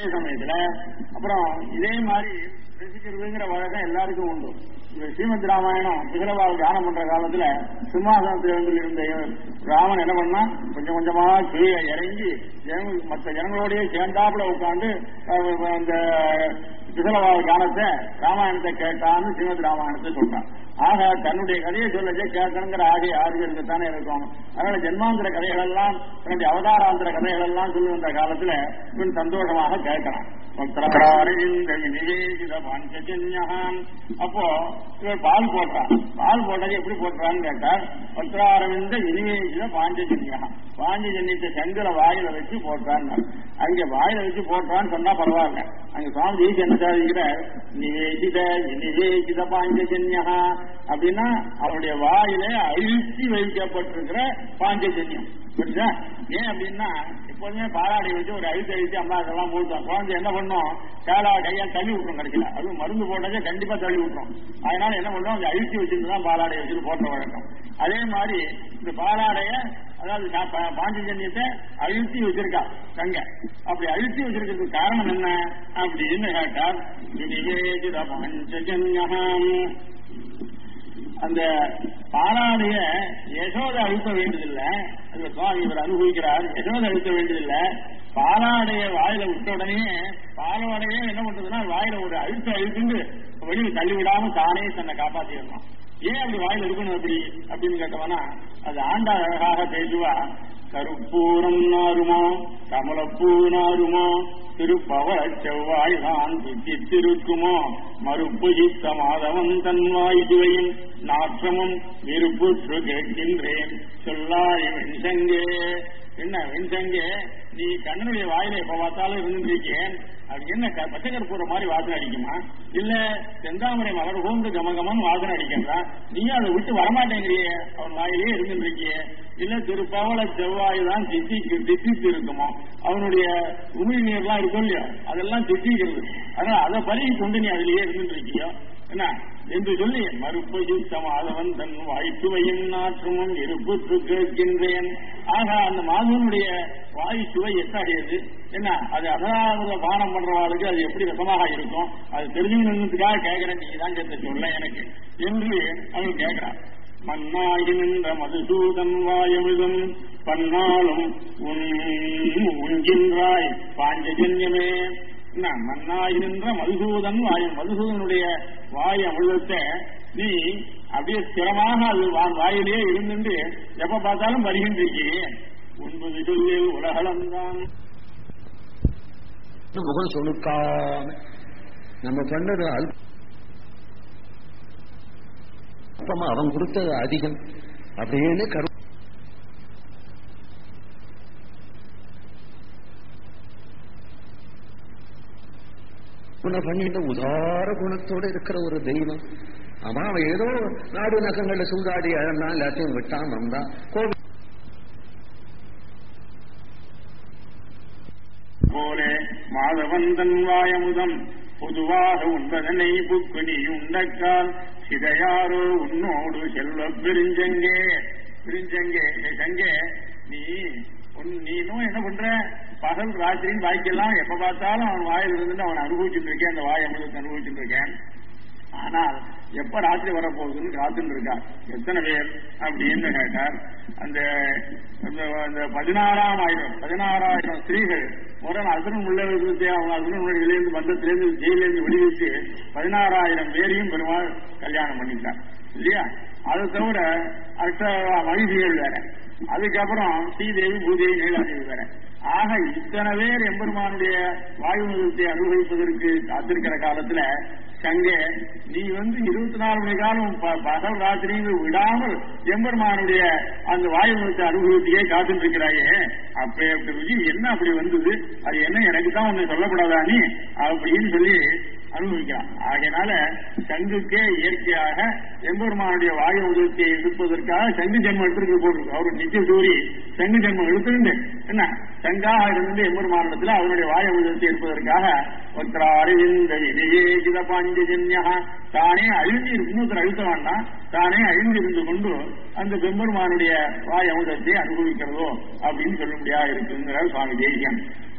அதே சமயத்துல அப்புறம் இதே மாதிரி ரசிக்கிறதுங்கிற வழக்கம் எல்லாருக்கும் உண்டு இந்த ஸ்ரீமத் ராமாயணம் பிகலவாவு தியானம் பண்ற காலத்துல சிம்மாசனத்தில் இருந்து இருந்த ராமன் என்ன பண்ணா கொஞ்சம் கொஞ்சமா கீழே இறங்கி ஜனங்க மற்ற ஜனங்களோடய சேர்ந்தாப்புல உட்காந்து அந்த பிகலவாவு தியானத்தை ராமாயணத்தை கேட்டான்னு ஸ்ரீமத் ராமாயணத்தை சொல்றான் ஆக தன்னுடைய கதையை சொல்லச்சே கேட்கணுங்கிற ஆகிய ஆறுதலுக்கு தானே இருக்கும் அதனால ஜென்மாந்திர கதைகள் எல்லாம் தன்னுடைய அவதாராந்திர கதைகள் எல்லாம் சொல்லுகின்ற காலத்துல இவன் சந்தோஷமாக கேட்கலாம் அப்போ இவர் பால் போட்டான் பால் போட்டது எப்படி போட்டுறான்னு கேட்டார் பத்ராரவிந்த இனிவேசித பாஞ்சஜன்யா பாஞ்சஜன்யத்தை செங்கல வாயில வச்சு போட்டான் அங்க வாயில வச்சு போட்டான்னு சொன்னா பரவாயில்ல அங்க சுவாமி என்ன சாதிக்கிற நிவேசித இனிவேசித பாஞ்சஜன்யா அப்படின்னா அவருடைய வாயில அழுத்தி வைக்கப்பட்டிருக்கிற பாஞ்சஜன்யம் புரியுதா ஏன் அப்படின்னா எப்போதுமே பாலாடை வச்சு ஒரு அழுத்தி அழுத்தி அம்மா அதெல்லாம் மூழ்கும் குழந்தை என்ன பண்ணும் காலா கையா தள்ளி விட்டுரும் கடைசியில அதுவும் மருந்து போட்டதே கண்டிப்பா தள்ளி விட்டுரும் அதனால என்ன பண்ணுவோம் அந்த அழுத்தி வச்சுட்டு தான் பாலாடை வச்சுட்டு போட்ட வழக்கம் அதே மாதிரி இந்த பாலாடைய அதாவது பாஞ்சஜன்யத்தை அழுத்தி வச்சிருக்கா கங்க அப்படி அழுத்தி வச்சிருக்கிறதுக்கு காரணம் என்ன அப்படின்னு கேட்டால் பாஞ்சஜன்யம் அந்த பாலாடைய யசோத அழுத்த வேண்டியதில்லை அது சுவாமி இவர் அனுபவிக்கிறார் யசோத அழுத்த வேண்டியதில்லை பாலாடைய வாயில விட்ட உடனே பாலாடைய என்ன பண்றதுன்னா வாயில ஒரு அழுத்த அழுத்துண்டு வெளியில் தள்ளி விடாம தானே தன்னை காப்பாத்திடணும் ஏன் அப்படி வாயில இருக்கணும் அப்படி அப்படின்னு கேட்டவனா அது ஆண்டா அழகாக பேசுவா கருப்பூரம் நாருமோ கமலப்பூ நாருமோ திருப்பவள செவ்வாய் தான் தித்திருக்குமோ மறுப்பு சித்த மாதவன் தன் வாய்துவையும் நாற்றமும் விருப்புற்று கேட்கின்றேன் சொல்லாய் வெண்சங்கே என்ன வெண்சங்கே நீ கண்ணனுடைய வாயில எப்ப பார்த்தாலும் இருந்துருக்கேன் அது என்ன பச்சைக்கற்பூர மாதிரி வாசனை அடிக்குமா இல்ல செந்தாமரை மலர் கூந்து கமகமன் வாசனை அடிக்கிறா நீயும் அதை விட்டு வரமாட்டேங்கிறிய அவன் வாயிலே இருந்துருக்கிய இல்ல திருப்பவள செவ்வாய் தான் திட்டிக்கு திட்டித்து இருக்குமோ அவனுடைய உமிழ் நீர்லாம் இருக்கும் இல்லையா அதெல்லாம் திட்டிக்கிறது அதனால அதை பருகி கொண்டு நீ அதிலேயே இருந்துட்டு இருக்கியோ என்ன என்று சொல்லி மறுப்பு யுத்தமாதவன் தன் வாய்ச்சுவையும் நாற்றமும் இருப்புற்று கேட்கின்றேன் ஆக அந்த மாதவனுடைய வாய் சுவை எத்தாடியது என்ன அது அதாவது பானம் பண்றவாளுக்கு அது எப்படி ரசமாக இருக்கும் அது தெரிஞ்சுக்கணுன்றதுக்காக கேட்கிறேன் நீ தான் சேர்த்த சொல்ல எனக்கு என்று அவன் கேட்கிறான் மண்ணாகி நின்ற மதுசூதன் வாயமிதும் பன்னாலும் உன் உண்கின்றாய் பாஞ்சஜன்யமே மண்ணாகி நின்ற மதுசூதன் வாயு மதுசூதனுடைய வாய் அமிர்தத்தை நீ அப்படியே ஸ்திரமாக அது வாயிலே இருந்துட்டு எப்ப பார்த்தாலும் வருகின்றீங்க ஒன்பது சொல்லி உலகளந்தான் முகம் சொலுக்காம நம்ம பண்ணது அல்பமா அவன் கொடுத்தது அதிகம் அப்படின்னு கரு பண்ணிட்டு உதார குணத்தோட இருக்கிற ஒரு தெய்வம் அவன் அவன் ஏதோ நாடு நகங்கள்ல சூதாடி அழந்தான் எல்லாத்தையும் விட்டான் வந்தான் கோவில் போலே மாதவந்தன் வாயமுதம் பொதுவாக உண்பதனை புக்குனி உண்டக்கால் சிதையாரோ உன்னோடு செல்வ பிரிஞ்சங்கே பிரிஞ்சங்கே சங்கே நீ நீ இன்னும் என்ன பண்ற பகல் ராத்திரின்னு வாய்க்கெல்லாம் எப்ப பார்த்தாலும் அவன் வாயில் இருந்து அவன் அனுபவிச்சுட்டு இருக்கேன் அந்த வாய் அமிர்தத்தை அனுபவிச்சுட்டு இருக்கேன் ஆனால் எப்ப ராத்திரி வரப்போகுதுன்னு காத்துட்டு இருக்கா எத்தனை பேர் அப்படின்னு கேட்டார் அந்த அந்த பதினாறாம் ஆயிரம் பதினாறாயிரம் ஸ்திரீகள் முரண் அசுரன் உள்ளவர்களுக்கு அவங்க அசுரனுடையிலிருந்து பந்தத்திலிருந்து ஜெயிலிருந்து விடுவிச்சு பதினாறாயிரம் பேரையும் பெருமாள் கல்யாணம் பண்ணிட்டார் இல்லையா அதை தவிர அஷ்ட மகிழ்ச்சிகள் வேற அதுக்கப்புறம் ஸ்ரீதேவி பூதேவி நீலாதேவி வேற ஆக இத்தனை பேர் எம்பெருமானுடைய வாயு முதலத்தை அனுபவிப்பதற்கு காத்திருக்கிற காலத்துல சங்கே நீ வந்து இருபத்தி நாலு மணி காலம் பகல் ராத்திரின்னு விடாமல் எம்பெருமானுடைய அந்த வாயு முதலத்தை அனுபவத்தையே காத்துட்டு இருக்கிறாயே அப்ப அப்படி என்ன அப்படி வந்தது அது என்ன எனக்கு தான் ஒண்ணு சொல்லப்படாதா நீ அப்படின்னு சொல்லி அனுபவிக்கிறான் ஆகையினால சங்குக்கே இயற்கையாக எம்பெருமானுடைய வாயு உதவியை எடுப்பதற்காக சங்கு ஜென்மம் எடுத்துருக்கு போட்டிருக்கு அவரு நித்திய சூரி சங்கு ஜென்மம் எடுத்துருந்து என்ன சங்காக இருந்து எம்பெருமானிடத்துல அவருடைய வாயு உதவியை எடுப்பதற்காக ஒருத்தர அறிவிந்த விஜயேஜித பாஞ்சஜன்யா தானே அழிந்து இன்னொருத்தர் அழுத்த வேண்டாம் தானே அழிந்து இருந்து கொண்டு அந்த பெம்பெருமானுடைய வாய் அமுதத்தை அனுபவிக்கிறதோ அப்படின்னு சொல்ல முடியாது இருக்குங்கிறார் சுவாமி தேசியம்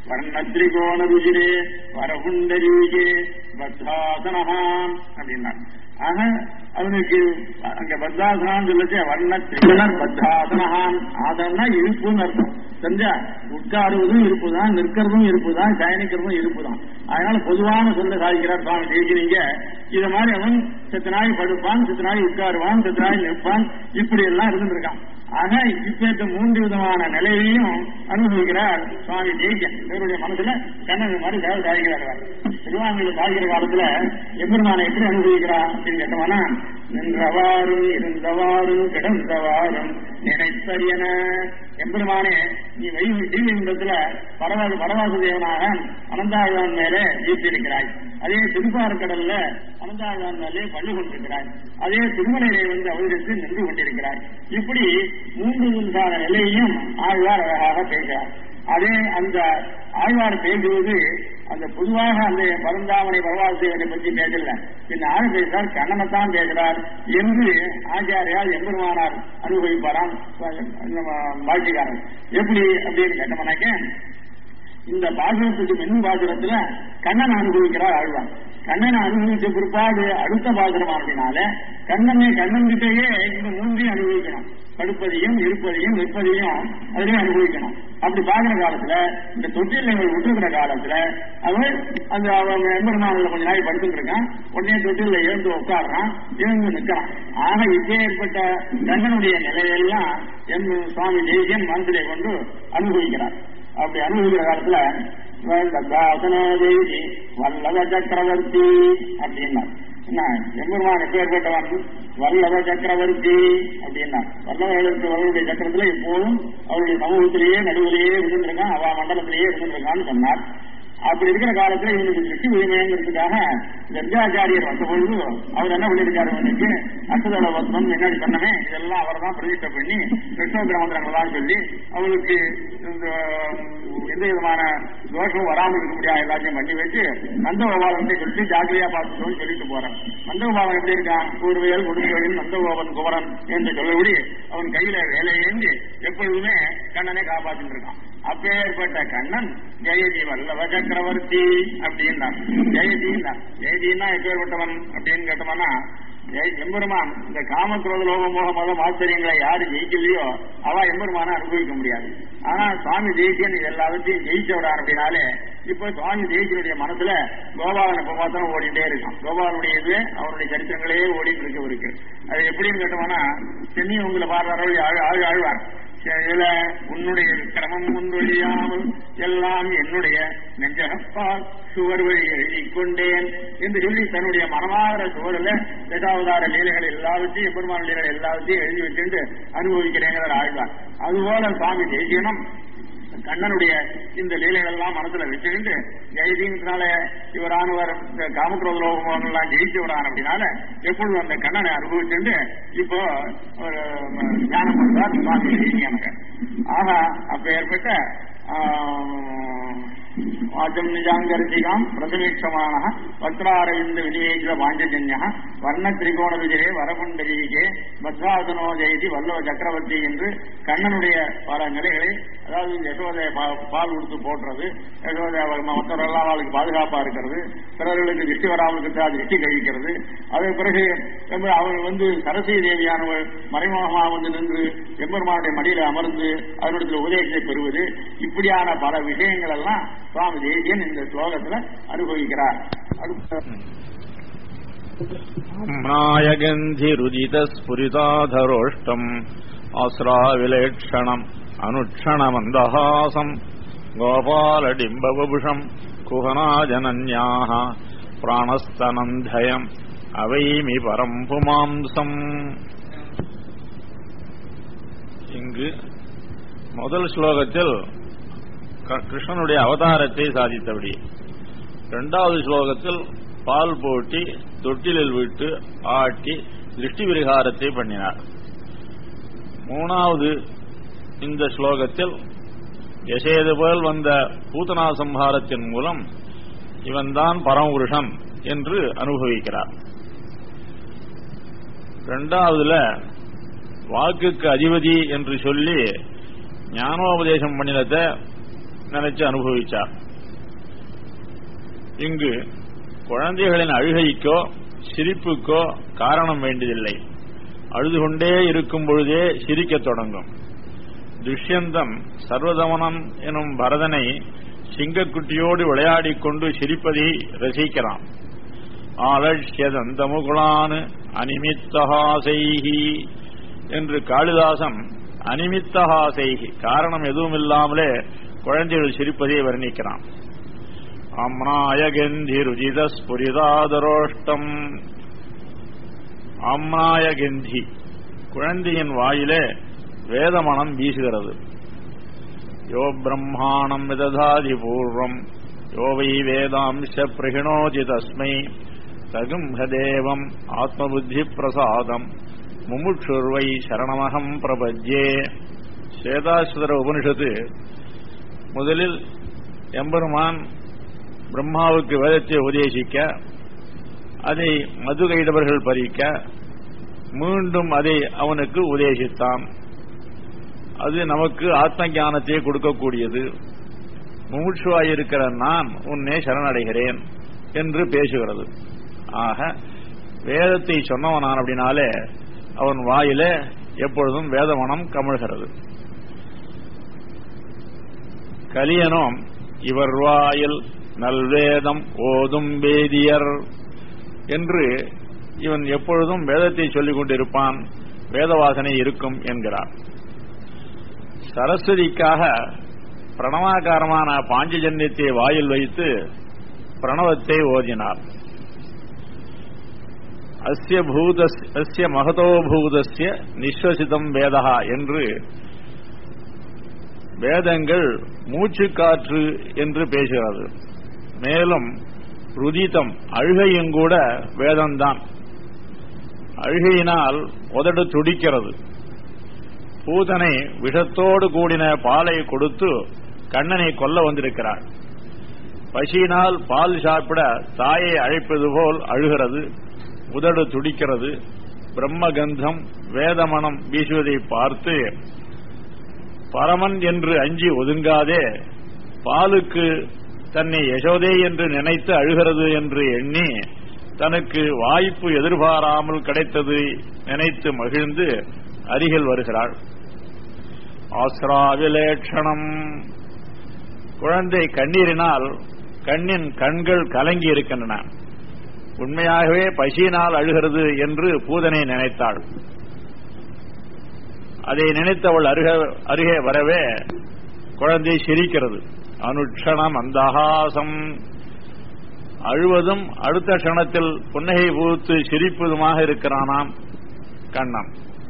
வர்ணத்ரிகோண ருஜிரே வரகுண்டரீகே பத்ராசனஹாம் அப்படின்னார் ஆக அவனுக்கு அங்க பத்ராசனான்னு சொல்லச்சு வர்ண திரிகணர் பத்ராசனஹான் ஆதம்னா இருப்புன்னு அர்த்தம் தெரிஞ்சா உட்காருவதும் இருப்புதான் நிற்கிறதும் இருப்புதான் சயனிக்கிறதும் இருப்புதான் அதனால பொதுவான சொல்ல சாதிக்கிறார் சுவாமி தேசினீங்க இத மாதிரி அவன் செத்த நாய் படுப்பான் செத்த நாய் உட்காருவான் செத்த நாய் நிற்பான் இப்படி எல்லாம் இருந்துருக்கான் ஆக இப்பேற்ற மூன்று விதமான நிலையையும் அனுபவிக்கிறார் சுவாமி தேசியன் இவருடைய மனசுல கண்ணன் மாதிரி தேவை சாதிக்கிறார் திருவாங்கூர் சாதிக்கிற காலத்துல எம்பெருமானை எப்படி அனுபவிக்கிறார் அப்படின்னு கேட்டோம்னா நின்றவாறும் இருந்தவாறும் கிடந்தவாறும் நினைப்பரியன எம்பெருமானே நீ வை தீவிரத்துல பரவாது பரவாசு தேவனாக அனந்தாழ்வான் மேலே வீட்டிருக்கிறாய் அதே திருப்பாறுக்கடல்ல அனந்தாழ்வான் மேலே பள்ளி கொண்டிருக்கிறாய் அதே திருமலையை வந்து அவதரித்து நின்று கொண்டிருக்கிறாய் இப்படி மூன்று விதமான நிலையையும் ஆழ்வார் அழகாக பேசுகிறார் அதே அந்த ஆழ்வார் பேசுவது அந்த பொதுவாக அந்த பரந்தாமனை பரவாசேவனை பற்றி பேசல பின் ஆழ் பேசுறார் கண்ணனைத்தான் பேசுறார் என்று ஆச்சாரியால் எம்பெருமானார் அனுபவிப்பாராம் வாழ்க்கைக்காரன் எப்படி அப்படின்னு கேட்டோம்னாக்க இந்த பாசுரத்துக்கு மென் பாசுரத்துல கண்ணன் அனுபவிக்கிறார் ஆழ்வார் கண்ணனை அனுபவிச்ச பிற்பாடு அடுத்த பாசுரம் அப்படின்னால கண்ணனை கண்ணன் கிட்டேயே இந்த மூன்றையும் அனுபவிக்கணும் படுப்பதையும் இருப்பதையும் நிற்பதையும் அதிலையும் அனுபவிக்கணும் அப்படி பாக்குற காலத்துல இந்த தொட்டில் இவங்க விட்டுருக்கிற காலத்துல அவன் அந்த அவங்க எம்பெருமானில் கொஞ்ச நாள் படுத்துட்டு இருக்கான் உடனே தொட்டில எழுந்து உட்காடுறான் எழுந்து நிற்கிறான் ஆக இப்பே ஏற்பட்ட கண்ணனுடைய நிலையெல்லாம் எம் சுவாமி தேசியன் மனசிலே கொண்டு அனுபவிக்கிறார் அப்படி அனுபவிக்கிற காலத்துல தாசனோதேவி வல்லவ சக்கரவர்த்தி அப்படின்னா என்ன எம்பெருமான் எப்பேற்பட்டவன் வல்லவ சக்கரவர்த்தி அப்படின்னா வல்லவர்களுக்கு அவருடைய சக்கரத்துல எப்போதும் அவருடைய சமூகத்திலேயே நடுவிலேயே இருந்திருக்கான் அவ மண்டலத்திலேயே இருந்திருக்கான்னு சொன்னார் அப்படி இருக்கிற காலத்துல இவனுக்கு சிருஷ்டி உரிமைங்கிறதுக்காக கர்காச்சாரியர் வந்த பொழுது அவர் என்ன பண்ணிருக்காரு அவனுக்கு அஷ்டதள வசனம் முன்னாடி சொன்னமே இதெல்லாம் அவர் தான் பிரதிஷ்டை பண்ணி கிருஷ்ணோத்திர மந்திரங்கள்லாம் சொல்லி அவளுக்கு இந்த எந்த விதமான தோஷமும் வராமல் இருக்க முடியாது எல்லாத்தையும் பண்ணி வச்சு நந்தகோபாலன் சொல்லி ஜாக்கிரதையா பார்த்துக்கோன்னு சொல்லிட்டு போறான் நந்தகோபாலன் எப்படி இருக்கான் கூர்வையல் கொடுங்கோயில் நந்தகோபன் குமரன் என்று சொல்லபடி அவன் கையில வேலை ஏந்தி எப்பொழுதுமே கண்ணனை காப்பாற்றிட்டு இருக்கான் அப்பேற்பட்ட கண்ணன் ஜெயதி வல்லவ சக்கரவர்த்தி அப்படின்னா ஜெயதின்னா ஜெயதினா எப்பேற்பட்டவன் அப்படின்னு கேட்டோம்னா எம்பெருமான் இந்த காமக்ரோத லோக மோக மதம் ஆச்சரியங்களை யாரு ஜெயிக்கலையோ அவ எம்பெருமான அனுபவிக்க முடியாது ஆனா சுவாமி தேசியன் இது எல்லாத்தையும் ஜெயிச்சவிடான் அப்படின்னாலே இப்ப சுவாமி தேசியனுடைய மனசுல கோபாலன் எப்ப பார்த்தாலும் ஓடிட்டே இருக்கான் கோபாலனுடைய இது அவருடைய சரித்திரங்களே ஓடிட்டு இருக்கு இருக்கு அது எப்படின்னு கேட்டோம்னா சென்னி உங்களை பாடுறாரோ ஆழ் ஆழ்வார் இதுல உன்னுடைய கிரமம் முன்வழியாமல் எல்லாம் என்னுடைய நெஞ்சகப்பால் சுவர் வழி எழுதி கொண்டேன் என்று சொல்லி தன்னுடைய மனமாகிற சுவரில் தசாவதார லீலைகள் எல்லாவற்றையும் எம்பெருமான லீலைகள் எல்லாவற்றையும் எழுதி வச்சுட்டு அனுபவிக்கிறேங்கிற ஆழ்வார் அதுபோல சுவாமி தேசியனும் கண்ணனுடைய இந்த லீலைகள் எல்லாம் மனசுல வச்சுக்கிட்டு ஜெயதீனத்தினால இவரானவர் இந்த காமக்ரோத லோகம் எல்லாம் ஜெயிச்சு விடான் அப்படின்னால எப்பொழுதும் அந்த கண்ணனை அனுபவிச்சுட்டு இப்போ ஒரு தியானம் பண்றார் சுவாமி தேசியனுக்கு ஆக அப்ப ஏற்பட்ட வாச்சம் நிஜாங்கரிசிகாம் பிரசமீட்சமான வக்ராரவிந்த விநியோகித பாஞ்சஜன்யா வர்ண திரிகோண விஜயே வரகுண்டரீகே பத்ராசனோ ஜெயதி வல்லவ சக்கரவர்த்தி என்று கண்ணனுடைய பல நிலைகளை அதாவது யசோதைய பால் கொடுத்து போட்டுறது யசோதைய மற்றவரெல்லாம் அவளுக்கு பாதுகாப்பா இருக்கிறது பிறர்களுக்கு திருஷ்டி வராமல் இருக்கிறதா திருஷ்டி கழிக்கிறது அதன் பிறகு அவர் வந்து சரஸ்வதி தேவியானவள் மறைமுகமாக வந்து நின்று எம்பெருமானுடைய மடியில அமர்ந்து அதனுடைய உபதேசத்தை பெறுவது இப்படியான பல விஷயங்கள் எல்லாம் சுவாமி தேசியன் இந்த ஸ்லோகத்துல அனுபவிக்கிறார் நாயகந்திருஜிதஸ்புரிதாதரோஷ்டம் ஆஸ்ராவிலேक्षणम् अनुक्षणमन्दहासम् गोपालडिम्बवभुषम् कुहनाजनन्याः प्राणस्तनन्धयम् அவைமி பரம் புமாம்சம் இங்கு முதல் ஸ்லோகத்தில் கிருஷ்ணனுடைய அவதாரத்தை சாதித்தபடி இரண்டாவது ஸ்லோகத்தில் பால் போட்டி தொட்டிலில் விட்டு ஆட்டி திருஷ்டி விரிகாரத்தை பண்ணினார் மூணாவது இந்த ஸ்லோகத்தில் யசேது போல் வந்த பூதனா சம்ஹாரத்தின் மூலம் இவன்தான் பரமபுருஷன் என்று அனுபவிக்கிறார் இரண்டாவதுல வாக்குக்கு அதிபதி என்று சொல்லி ஞானோபதேசம் பண்ணினத நினைச்சு அனுபவிச்சார் இங்கு குழந்தைகளின் அழுகைக்கோ சிரிப்புக்கோ காரணம் வேண்டியதில்லை அழுது கொண்டே இருக்கும் பொழுதே சிரிக்கத் தொடங்கும் துஷ்யந்தன் சர்வதமனன் எனும் பரதனை சிங்கக்குட்டியோடு விளையாடிக் கொண்டு சிரிப்பதை ரசிக்கிறான் ஆலட்சியதந்தமுகுளான் அனிமித்தஹாசைஹி என்று காளிதாசன் அனிமித்தஹாசைஹி காரணம் எதுவும் இல்லாமலே குழந்தைகள் சிரிப்பதை வர்ணிக்கிறான் அம்னாயகந்தி ருஜித ஸ்புரிதாதரோஷ்டம் அம்னாயகந்தி குழந்தையின் வாயிலே வேதமனம் வீசுகிறது யோ பிரம்மாணம் விததாதி பூர்வம் யோ வை வேதாம்ச பிரகிணோதி தஸ்மை தகும் ஹதேவம் ஆத்மபுத்தி பிரசாதம் முமுட்சுர்வை சரணமகம் பிரபஜ்யே சேதாசுதர உபனிஷத்து முதலில் எம்பெருமான் பிரம்மாவுக்கு வேதத்தை உபதேசிக்க அதை மதுகைடவர்கள் பறிக்க மீண்டும் அதை அவனுக்கு உபதேசித்தான் அது நமக்கு ஆத்ம ஞானத்தை கொடுக்கக்கூடியது முமுட்சுவாயிருக்கிற நான் உன்னை சரணடைகிறேன் என்று பேசுகிறது ஆக வேதத்தை சொன்னவனான் அப்படின்னாலே அவன் வாயில எப்பொழுதும் வேதமனம் கமிழ்கிறது கலியனும் இவர் வாயில் நல்வேதம் ஓதும் வேதியர் என்று இவன் எப்பொழுதும் வேதத்தை சொல்லிக் கொண்டிருப்பான் வேதவாசனை இருக்கும் என்கிறார் சரஸ்வதிக்காக பிரணவாகாரமான பாஞ்சஜன்யத்தை வாயில் வைத்து பிரணவத்தை ஓதினார் அஸ்ய பூதஸ் அஸ்ய மகதோ பூதஸ்ய நிஸ்வசிதம் வேதா என்று வேதங்கள் மூச்சு காற்று என்று பேசுகிறது மேலும் ருதிதம் அழுகையும் கூட வேதம்தான் அழுகையினால் உதடு துடிக்கிறது பூதனை விஷத்தோடு கூடின பாலை கொடுத்து கண்ணனை கொல்ல வந்திருக்கிறார் பசியினால் பால் சாப்பிட தாயை அழைப்பது போல் அழுகிறது உதடு துடிக்கிறது பிரம்மகந்தம் வேதமனம் வீசுவதை பார்த்து பரமன் என்று அஞ்சி ஒதுங்காதே பாலுக்கு தன்னை யசோதே என்று நினைத்து அழுகிறது என்று எண்ணி தனக்கு வாய்ப்பு எதிர்பாராமல் கிடைத்தது நினைத்து மகிழ்ந்து அருகில் வருகிறாள் ஆசிராவிலேட்சணம் குழந்தை கண்ணீரினால் கண்ணின் கண்கள் கலங்கி இருக்கின்றன உண்மையாகவே பசியினால் அழுகிறது என்று பூதனை நினைத்தாள் அதை நினைத்தவள் அருக அருகே வரவே குழந்தை சிரிக்கிறது அனுட்சணம் அந்தகாசம் அழுவதும் அடுத்த க்ஷணத்தில் புன்னகை பூத்து சிரிப்பதுமாக இருக்கிறானாம் கண்ணன்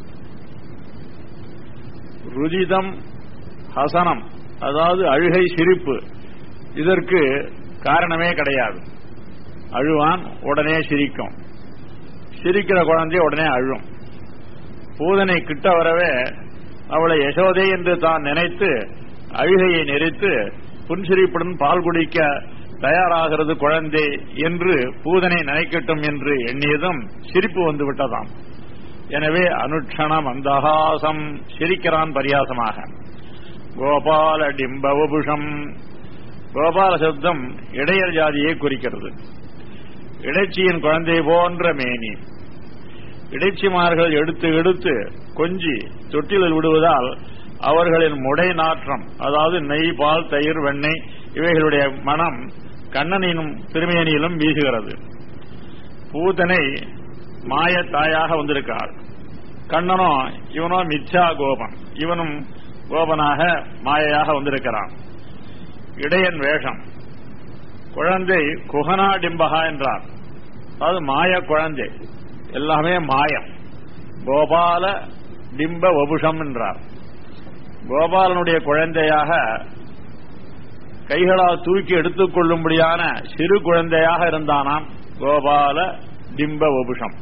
ருதிதம் ஹசனம் அதாவது அழுகை சிரிப்பு இதற்கு காரணமே கிடையாது அழுவான் உடனே சிரிக்கும் சிரிக்கிற குழந்தை உடனே அழும் பூதனை கிட்ட வரவே அவளை யசோதை என்று தான் நினைத்து அழுகையை நெறித்து புன்சிரிப்புடன் பால் குடிக்க தயாராகிறது குழந்தை என்று பூதனை நினைக்கட்டும் என்று எண்ணியதும் சிரிப்பு வந்து விட்டதாம் எனவே அனுட்சணம் அந்தகாசம் சிரிக்கிறான் பரியாசமாக கோபால டிம்பவபுஷம் கோபால சப்தம் இடையர் ஜாதியை குறிக்கிறது இடைச்சியின் குழந்தை போன்ற மேனி இடைச்சிமார்கள் எடுத்து எடுத்து கொஞ்சி தொட்டிலில் விடுவதால் அவர்களின் முடை நாற்றம் அதாவது நெய் பால் தயிர் வெண்ணெய் இவைகளுடைய மனம் கண்ணனினும் திருமேனியிலும் வீசுகிறது பூதனை மாய தாயாக வந்திருக்கார் கண்ணனோ இவனோ மிச்சா கோபன் இவனும் கோபனாக மாயையாக வந்திருக்கிறான் இடையன் வேஷம் குழந்தை குஹனா டிம்பகா என்றார் அதாவது மாய குழந்தை எல்லாமே மாயம் கோபால டிம்ப வபுஷம் என்றார் கோபாலனுடைய குழந்தையாக கைகளால் தூக்கி எடுத்துக் கொள்ளும்படியான சிறு குழந்தையாக இருந்தானாம் கோபால டிம்ப வபுஷம்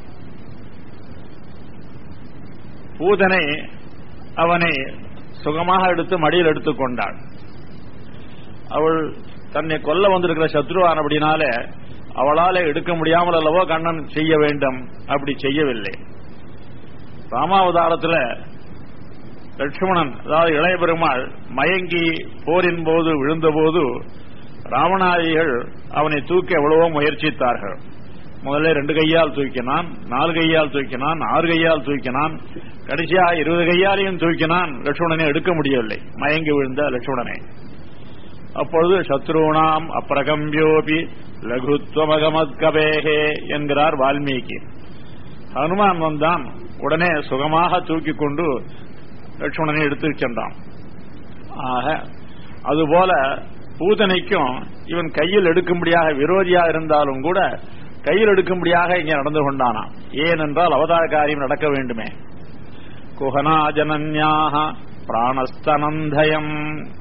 பூதனை அவனை சுகமாக எடுத்து மடியில் எடுத்துக் கொண்டாள் அவள் தன்னை கொல்ல வந்திருக்கிற சத்ருவானபடினாலே அவளால எடுக்க முடியாமல் அல்லவோ கண்ணன் செய்ய வேண்டும் அப்படி செய்யவில்லை ராமாவதாரத்தில் லட்சுமணன் அதாவது இளைய பெருமாள் மயங்கி போரின் போது விழுந்தபோது ராவணாதிகள் அவனை தூக்க எவ்வளவோ முயற்சித்தார்கள் முதல்ல ரெண்டு கையால் தூக்கினான் நாலு கையால் தூக்கினான் ஆறு கையால் தூக்கினான் கடைசியா இருபது கையாலையும் தூக்கினான் லட்சுமணனை எடுக்க முடியவில்லை மயங்கி விழுந்த லட்சுமணனை அப்பொழுது சத்ருணாம் அப்பிரகம்பியோபி லகுத்வமகமத்கபேகே என்கிறார் வால்மீகி ஹனுமான் வந்தான் உடனே சுகமாக தூக்கி கொண்டு லட்சுமணனை எடுத்து சென்றான் ஆக அதுபோல பூதனைக்கும் இவன் கையில் எடுக்கும்படியாக விரோதியாக இருந்தாலும் கூட கையில் எடுக்கும்படியாக இங்கே நடந்து கொண்டானாம் ஏனென்றால் அவதார காரியம் நடக்க வேண்டுமே குஹனாஜனன்யாக பிராணஸ்தனந்தயம்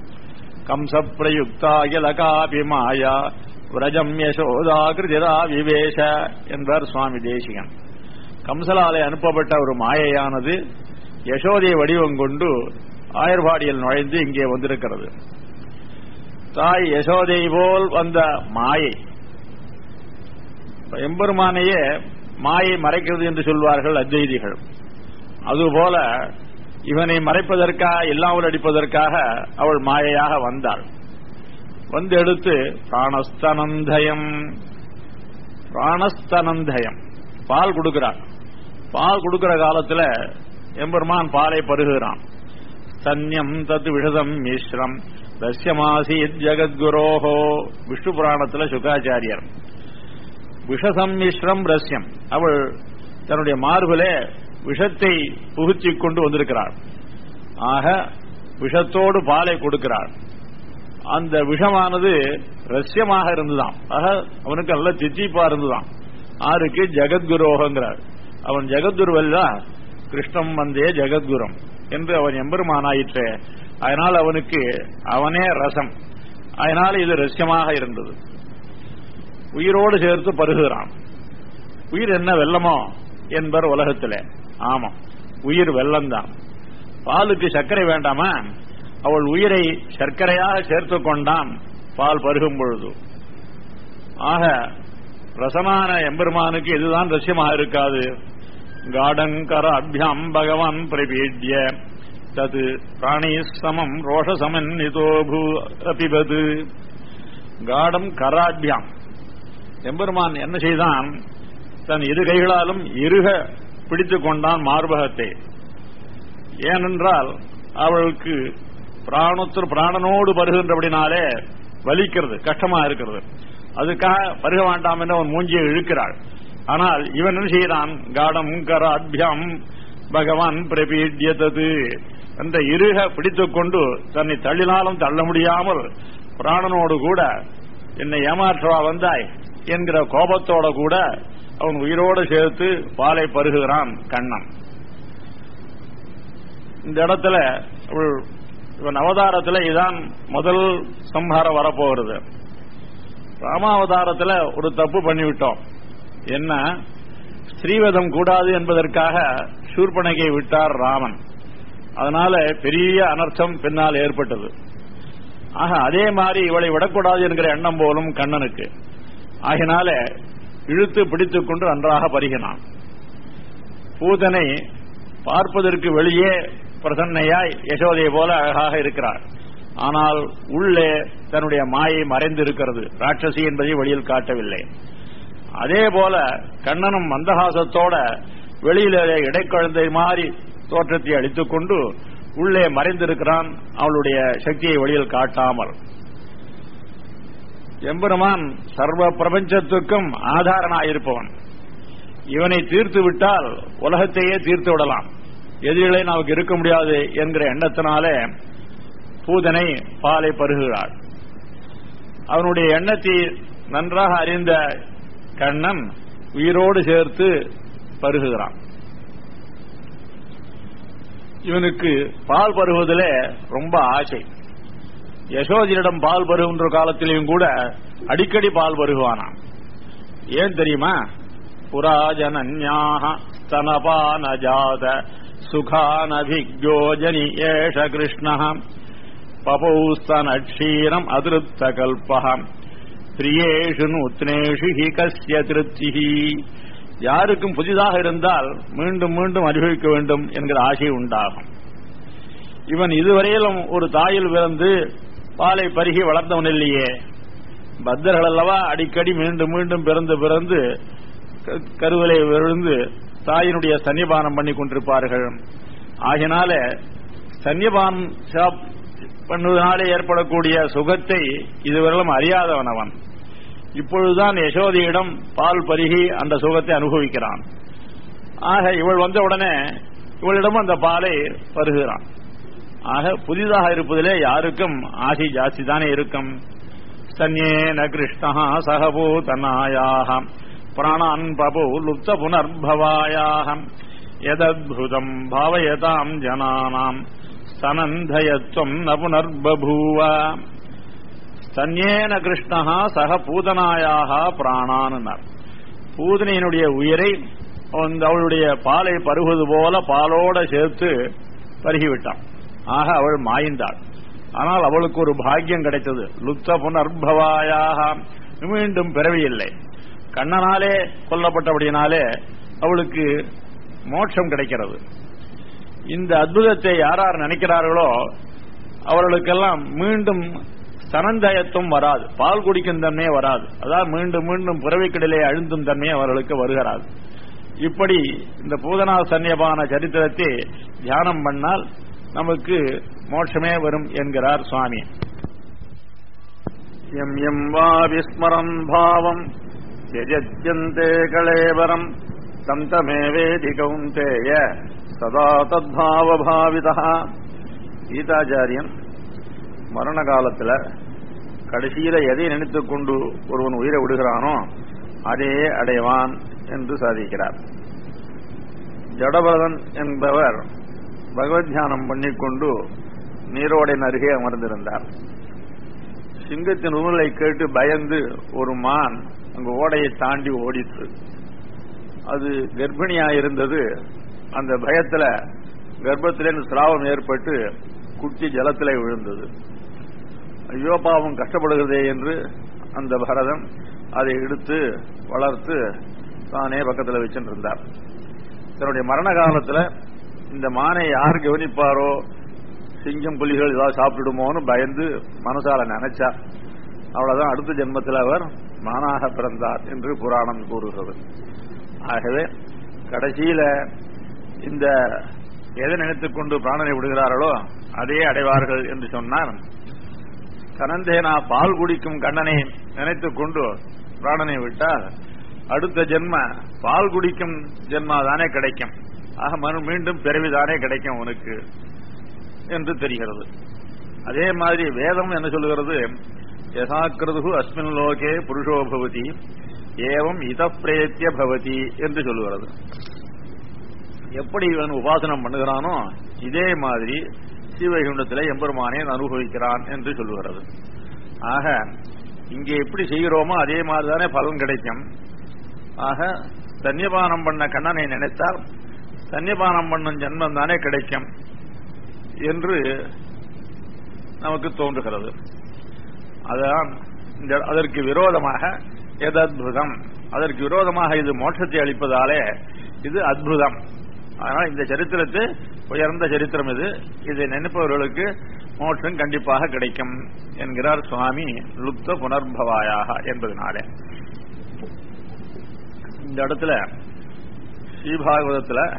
கம்சப்பிரயுக்தாகிலகாபி மாயா விரஜம் யசோதா கிருதிரா விவேஷ என்பார் சுவாமி தேசிகன் கம்சலாலை அனுப்பப்பட்ட ஒரு மாயையானது யசோதையை வடிவம் கொண்டு ஆயர்பாடியில் நுழைந்து இங்கே வந்திருக்கிறது தாய் யசோதை போல் வந்த மாயை எம்பெருமானையே மாயை மறைக்கிறது என்று சொல்வார்கள் அத்வைதிகள் அதுபோல இவனை மறைப்பதற்காக இல்லாமல் அடிப்பதற்காக அவள் மாயையாக வந்தாள் வந்து எடுத்து பிராணஸ்தனந்தயம் பிராணஸ்தனந்தயம் பால் கொடுக்கிறார் பால் கொடுக்கிற காலத்துல எம்பெருமான் பாலை பருகுகிறான் சன்யம் தத் விஷதம் மிஸ்ரம் தஸ்யமாசீத் ஜெகத்குரோஹோ விஷ்ணு புராணத்துல சுகாச்சாரியர் விஷசம்மிஸ்ரம் ரஸ்யம் அவள் தன்னுடைய மார்பிலே விஷத்தை புகுத்திக் கொண்டு வந்திருக்கிறாள் ஆக விஷத்தோடு பாலை கொடுக்கிறாள் அந்த விஷமானது ரஷ்யமாக இருந்துதான் ஆக அவனுக்கு நல்ல தித்திப்பா இருந்துதான் ஆருக்கு ஜெகத்குரோகங்கிறார் அவன் ஜெகத்குருவல்ல கிருஷ்ணம் வந்தே ஜெகத்குரம் என்று அவன் எம்பெருமானாயிற்றே அதனால் அவனுக்கு அவனே ரசம் அதனால் இது ரஷ்யமாக இருந்தது உயிரோடு சேர்த்து பருகுகிறான் உயிர் என்ன வெள்ளமோ என்பர் உலகத்திலே ஆமாம் உயிர் வெள்ளம்தான் பாலுக்கு சர்க்கரை வேண்டாமா அவள் உயிரை சர்க்கரையாக சேர்த்து கொண்டான் பால் பருகும் பொழுது ஆக ரசமான எம்பெருமானுக்கு இதுதான் ரசியமாக இருக்காது காடங்கர அபியாம் பகவான் பிரபீட்ய தது பிராணி சமம் ரோஷசமன் நிதோபு அபிபது காடம் கராபியாம் எம்பெருமான் என்ன செய்தான் தன் இரு கைகளாலும் இருக பிடித்துக் கொண்டான் மார்பகத்தை ஏனென்றால் அவளுக்கு பிராணத்தில் பிராணனோடு பருகின்றபடினாலே வலிக்கிறது கஷ்டமா இருக்கிறது அதுக்காக பருக வேண்டாம் என்று அவன் மூஞ்சியை இழுக்கிறாள் ஆனால் இவன் என்ன செய்கிறான் காடம் கராபியாம் பகவான் பிரபீட்யதது அந்த இருக பிடித்துக் கொண்டு தன்னை தள்ளினாலும் தள்ள முடியாமல் பிராணனோடு கூட என்னை ஏமாற்றவா வந்தாய் என்கிற கோபத்தோட கூட அவன் உயிரோடு சேர்த்து பாலை பருகுகிறான் கண்ணன் இந்த இடத்துல இவன் அவதாரத்துல இதான் முதல் சம்ஹாரம் வரப்போகிறது ராமாவதாரத்துல ஒரு தப்பு பண்ணிவிட்டோம் என்ன ஸ்ரீவதம் கூடாது என்பதற்காக சூர்பனகை விட்டார் ராமன் அதனால பெரிய அனர்த்தம் பின்னால் ஏற்பட்டது ஆக அதே மாதிரி இவளை விடக்கூடாது என்கிற எண்ணம் போலும் கண்ணனுக்கு ஆகினால இழுத்து பிடித்துக் கொண்டு நன்றாக பருகினான் பூதனை பார்ப்பதற்கு வெளியே பிரசன்னையாய் யசோதை போல அழகாக இருக்கிறார் ஆனால் உள்ளே தன்னுடைய மாயை மறைந்திருக்கிறது ராட்சசி என்பதை வெளியில் காட்டவில்லை அதே போல கண்ணனும் மந்தகாசத்தோட வெளியிலே இடைக்குழந்தை மாதிரி தோற்றத்தை அளித்துக் கொண்டு உள்ளே மறைந்திருக்கிறான் அவளுடைய சக்தியை வெளியில் காட்டாமல் எம்பெருமான் சர்வ பிரபஞ்சத்துக்கும் ஆதாரனாயிருப்பவன் இவனை தீர்த்து விட்டால் உலகத்தையே தீர்த்து விடலாம் எதிரிகளை நமக்கு இருக்க முடியாது என்கிற எண்ணத்தினாலே பூதனை பாலை பருகுகிறாள் அவனுடைய எண்ணத்தை நன்றாக அறிந்த கண்ணன் உயிரோடு சேர்த்து பருகுகிறான் இவனுக்கு பால் பருகுவதிலே ரொம்ப ஆசை யசோதியிடம் பால் பருகுன்ற காலத்திலையும் கூட அடிக்கடி பால் பருகுவானாம் ஏன் தெரியுமா புராஜனன்யாக ஸ்தனபான ஜாத சுகானபிஜோஜனி ஏஷ கிருஷ்ண பபௌஸ்தனக்ஷீரம் அதிருப்த கல்பகம் பிரியேஷு நூத்னேஷு ஹி கஸ்ய திருப்திஹி யாருக்கும் புதிதாக இருந்தால் மீண்டும் மீண்டும் அனுபவிக்க வேண்டும் என்கிற ஆசை உண்டாகும் இவன் இதுவரையிலும் ஒரு தாயில் பிறந்து பாலை பருகி வளர்ந்தவன் இல்லையே பத்தர்கள் அல்லவா அடிக்கடி மீண்டும் மீண்டும் பிறந்து பிறந்து க- கருவிலை விழுந்து தாயினுடைய சன்னிபானம் பண்ணி கொண்டிருப்பார்கள் ஆகினால சன்னிபானம் சாப்- பண்ணுவதனாலே ஏற்படக்கூடிய சுகத்தை இதுவரையிலும் அறியாதவன் அவன் இப்பொழுதுதான் யசோதையிடம் பால் பருகி அந்த சுகத்தை அனுபவிக்கிறான் ஆக இவள் வந்த உடனே இவளிடம் அந்த பாலை பருகுகிறான் ஆக புதிதாக இருப்பதிலே யாருக்கும் ஆசை ஜாஸ்தி தானே இருக்கும் சன்யேன கிருஷ்ணா சகபூதனாயாக பிராணான் பபு லுப்த புனர்பவாயாக எதத்புதம் பாவயதாம் ஜனானாம் ஸ்தனந்தயத்வம் ந புனர்பூவ சன்யேன கிருஷ்ணா சக பூதனாயாக பிராணான்னார் பூதனையினுடைய உயிரை அந்த அவளுடைய பாலை பருகுவது போல பாலோட சேர்த்து பருகிவிட்டான் ஆக அவள் மாய்ந்தாள் ஆனால் அவளுக்கு ஒரு பாக்கியம் கிடைத்தது லுப்த புனர்பவாயாக மீண்டும் பிறவியில்லை கண்ணனாலே கொல்லப்பட்டபடியினாலே அவளுக்கு மோட்சம் கிடைக்கிறது இந்த அற்புதத்தை யார் யார் நினைக்கிறார்களோ அவர்களுக்கெல்லாம் மீண்டும் சனந்தயத்துவம் வராது பால் குடிக்கும் தன்மையே வராது அதாவது மீண்டும் மீண்டும் பிறவிக்கடலே அழுந்தும் தன்மையே அவர்களுக்கு வருகிறாது இப்படி இந்த பூதனா சன்னியபான சரித்திரத்தை தியானம் பண்ணால் நமக்கு மோட்சமே வரும் என்கிறார் சுவாமி எம் எம் வா விஸ்மரம் பாவம் யஜத்யந்தே கலேவரம் தம் தமேவேதி கௌந்தேய சதா தத்பாவபாவிதா கீதாச்சாரியன் மரண காலத்துல கடைசியில எதை நினைத்துக் கொண்டு ஒருவன் உயிரை விடுகிறானோ அதே அடைவான் என்று சாதிக்கிறார் ஜடபரதன் என்பவர் பகவத் தியானம் பண்ணிக்கொண்டு நீரோடையின் அருகே அமர்ந்திருந்தார் சிங்கத்தின் உருளை கேட்டு பயந்து ஒரு மான் அங்கு ஓடையை தாண்டி ஓடிற்று அது கர்ப்பிணியாயிருந்தது அந்த பயத்துல கர்ப்பத்திலிருந்து சிராவம் ஏற்பட்டு குட்டி ஜலத்திலே விழுந்தது ஐயோ பாவம் கஷ்டப்படுகிறதே என்று அந்த பரதன் அதை எடுத்து வளர்த்து தானே பக்கத்தில் வச்சுட்டு இருந்தார் தன்னுடைய மரண காலத்துல இந்த மானை யார் கவனிப்பாரோ சிங்கம் புலிகள் ஏதாவது சாப்பிடுமோன்னு பயந்து மனசால நினைச்சா அவ்வளவுதான் அடுத்த ஜென்மத்தில் அவர் மானாக பிறந்தார் என்று புராணம் கூறுகிறது ஆகவே கடைசியில இந்த எதை நினைத்துக் கொண்டு பிராணனை விடுகிறார்களோ அதையே அடைவார்கள் என்று சொன்னார் கனந்தேனா பால் குடிக்கும் கண்ணனை நினைத்துக் கொண்டு பிராணனை விட்டால் அடுத்த ஜென்ம பால் குடிக்கும் ஜென்மா தானே கிடைக்கும் ஆக மறு மீண்டும் பிறவிதானே கிடைக்கும் உனக்கு என்று தெரிகிறது அதே மாதிரி வேதம் என்ன சொல்லுகிறது யசாக்கிருது அஸ்மின் லோகே புருஷோ பவதி ஏவம் இத பிரேத்திய பவதி என்று சொல்லுகிறது எப்படி இவன் உபாசனம் பண்ணுகிறானோ இதே மாதிரி ஸ்ரீவைகுண்டத்தில் எம்பெருமானே அனுபவிக்கிறான் என்று சொல்லுகிறது ஆக இங்கே எப்படி செய்கிறோமோ அதே மாதிரிதானே பலன் கிடைக்கும் ஆக தன்யபானம் பண்ண கண்ணனை நினைத்தால் தன்யபானம் பண்ணும் ஜென்மம் தானே கிடைக்கும் என்று நமக்கு தோன்றுகிறது அதான் இந்த அதற்கு விரோதமாக எதத்புதம் அதற்கு விரோதமாக இது மோட்சத்தை அளிப்பதாலே இது அத்புதம் அதனால் இந்த சரித்திரத்து உயர்ந்த சரித்திரம் இது இதை நினைப்பவர்களுக்கு மோட்சம் கண்டிப்பாக கிடைக்கும் என்கிறார் சுவாமி லுப்த புனர்பவாயாக என்பதனாலே இந்த இடத்துல ஸ்ரீபாகவதத்துல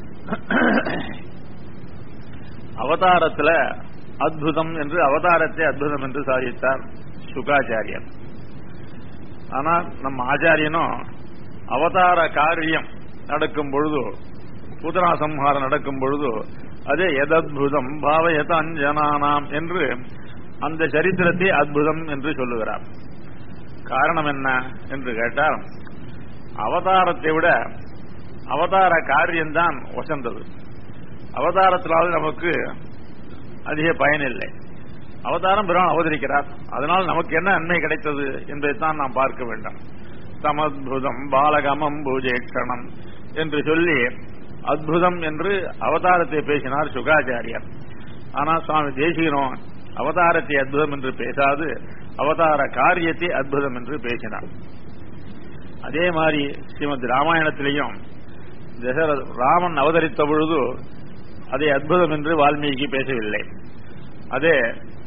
அவதாரத்துல அத்புதம் என்று அவதாரத்தை அத்புதம் என்று சாதித்தார் சுகாச்சாரியன் ஆனா நம்ம ஆச்சாரியனும் அவதார காரியம் நடக்கும் பொழுது பூதனா சம்ஹாரம் நடக்கும் பொழுது அது எதத்புதம் பாவயத அஞ்சனானாம் என்று அந்த சரித்திரத்தை அத்புதம் என்று சொல்லுகிறார் காரணம் என்ன என்று கேட்டால் அவதாரத்தை விட அவதார காரியம்தான் வசந்தது அவதாரத்தினால் நமக்கு அதிக பயனில்லை அவதாரம் பிறகு அவதரிக்கிறார் அதனால் நமக்கு என்ன நன்மை கிடைத்தது என்பதைத்தான் நாம் பார்க்க வேண்டும் சமத்புதம் பாலகமம் பூஜேக்ஷணம் என்று சொல்லி அத்புதம் என்று அவதாரத்தை பேசினார் சுகாச்சாரியர் ஆனால் சுவாமி தேசிகனும் அவதாரத்தை அற்புதம் என்று பேசாது அவதார காரியத்தை அற்புதம் என்று பேசினார் அதே மாதிரி ஸ்ரீமத் ராமாயணத்திலையும் தசரத ராமன் அவதரித்த பொழுது அதை அற்புதம் என்று வால்மீகி பேசவில்லை அதே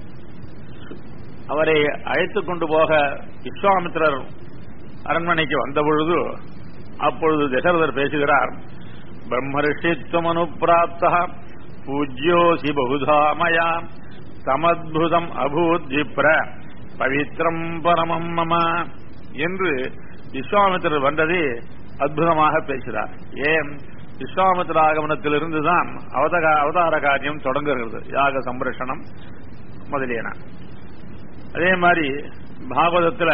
அவரை அழைத்துக் கொண்டு போக விஸ்வாமித்திரர் அரண்மனைக்கு வந்த பொழுது அப்பொழுது தசரதர் பேசுகிறார் பிரம்மரிஷித்வம் அனுப்பிராப்த பூஜ்யோசி பகுதா மயா சமத்புதம் அபூத் விப்ர பவித்ரம் பரமம் மம என்று விஸ்வாமித்திரர் வந்ததை அற்புதமாக பேசுகிறார் ஏன் விஸ்வாமித்திர ஆகமனத்திலிருந்துதான் அவதக அவதார காரியம் தொடங்குகிறது யாக சம்ரஷணம் முதலியன அதே மாதிரி பாகவதத்துல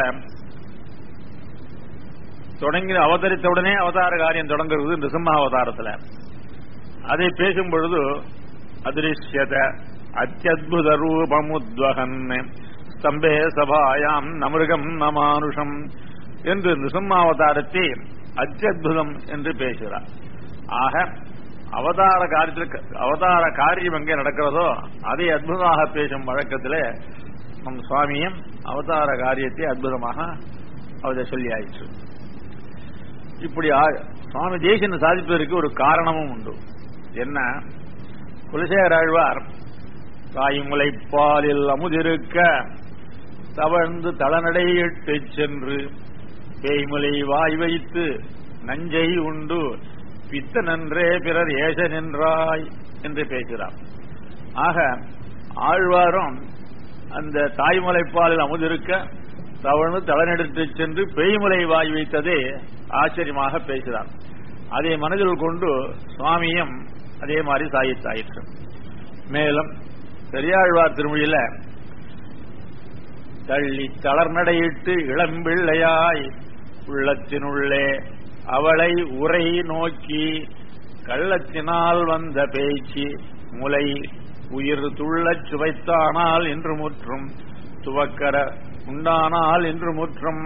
தொடங்கி அவதரித்த உடனே அவதார காரியம் தொடங்குறது நிருசிம்ம அவதாரத்துல அதை பேசும் பொழுது அதிருஷ்யத அத்தியுத ரூபமுத்வகன் ஸ்தம்பே சபாயாம் நமிருகம் நமானுஷம் என்று நிருசிம்மாவதாரத்தை அத்தியுதம் என்று பேசுகிறார் ஆக அவதார காரியத்தில் அவதார காரியம் எங்கே நடக்கிறதோ அதை அற்புதமாக பேசும் வழக்கத்திலே நம் சுவாமியும் அவதார காரியத்தை அற்புதமாக அவரை சொல்லி ஆயிற்று இப்படி ஆ- சுவாமி தேசியன் சாதிப்பதற்கு ஒரு காரணமும் உண்டு என்ன குலசேகர ஆழ்வார் தாய்முலைப்பாலில் அமுதிருக்க தவழ்ந்து தளநடையிட்டு சென்று பேய்முலை வாய் வைத்து நஞ்சை உண்டு பித்த நன்றே பிறர் ஏச நின்றாய் என்று பேசுகிறார் ஆக ஆழ்வாரும் அந்த தாய்மலைப்பாலில் அமுதிருக்க தவழ்ந்து தளநெடுத்து சென்று பேய்முலை வாய் வைத்ததே ஆச்சரியமாக பேசுகிறார் அதை மனதில் கொண்டு சுவாமியும் அதே மாதிரி சாயித்தாயிற்று மேலும் பெரியாழ்வார் திருமொழியில தள்ளி தளர்நடையிட்டு இளம்பிள்ளையாய் உள்ளத்தினுள்ளே அவளை உரை நோக்கி கள்ளத்தினால் வந்த பேச்சு முலை உயிர் துள்ளச் சுவைத்தானால் என்று முற்றும் துவக்கர உண்டானால் என்று முற்றும்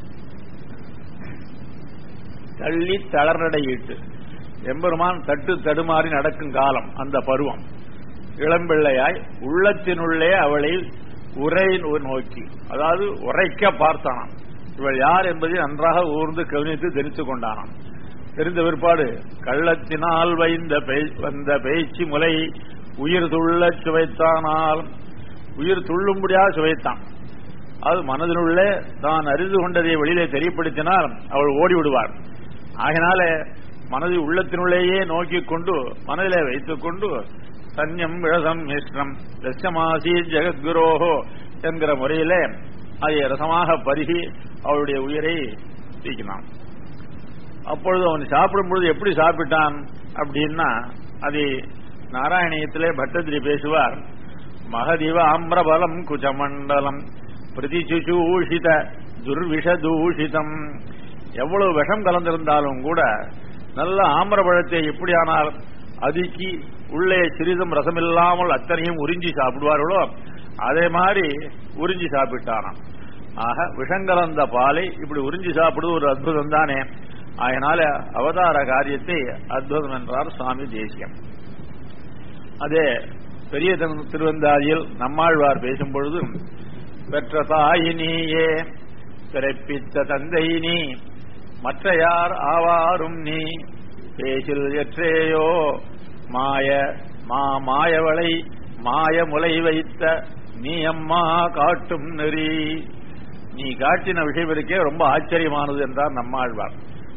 தள்ளி தளர்நடையிட்டு எம்பெருமான் தட்டு தடுமாறி நடக்கும் காலம் அந்த பருவம் இளம்பிள்ளையாய் உள்ளத்தினுள்ளே அவளை உரை நோக்கி அதாவது உரைக்க பார்த்தானாம் இவள் யார் என்பதை நன்றாக ஊர்ந்து கவனித்து தெரிந்து கொண்டானாம் தெரிந்த பிற்பாடு கள்ளத்தினால் வைந்த பெய்- வந்த பேச்சு முலை உயிர் துள்ளச் சுவைத்தானால் உயிர் துள்ளும்படியாக சுவைத்தான் அது மனதினுள்ளே தான் அறிந்து கொண்டதை வெளியிலே தெரியப்படுத்தினால் அவள் ஓடி விடுவார் ஆகினால மனதை உள்ளத்தினுள்ளேயே நோக்கிக் கொண்டு மனதிலே வைத்துக் கொண்டு சன்யம் விழசம் மிஷ்டம் தசமாசி ஜெகத்குரோஹோ என்கிற முறையிலே அதை ரசமாக பருகி அவளுடைய உயிரை தீக்கினான் அப்பொழுது அவன் சாப்பிடும் பொழுது எப்படி சாப்பிட்டான் அப்படின்னா அது நாராயணியத்திலே பட்டத்திரி பேசுவார் மகதிவ ஆம்ரபலம் குஜமண்டலம் பிரதிசுஷூஷித துர்விஷதூஷிதம் எவ்வளவு விஷம் கலந்திருந்தாலும் கூட நல்ல ஆம்பரபழத்தை எப்படியானால் அதுக்கி உள்ளே சிறிதும் ரசமில்லாமல் அத்தனையும் உறிஞ்சி சாப்பிடுவார்களோ அதே மாதிரி உறிஞ்சி சாப்பிட்டானாம் ஆக விஷங்கலந்த பாலை இப்படி உறிஞ்சி சாப்பிடுவது ஒரு அற்புதம் தானே அதனால அவதார காரியத்தை அற்புதம் என்றார் சுவாமி தேசியம் அதே பெரிய திரு- திருவந்தாதியில் நம்மாழ்வார் பேசும் பொழுது பெற்ற தாயினியே பிறப்பித்த தந்தை நீ மற்ற யார் ஆவாரும் நீ பேசில் எற்றேயோ மாய மா மாயவளை மாய முலை வைத்த நீ அம்மா காட்டும் நெறி நீ காட்டின விஷயம் இருக்கே ரொம்ப ஆச்சரியமானது என்றார் நம்மாழ்வார்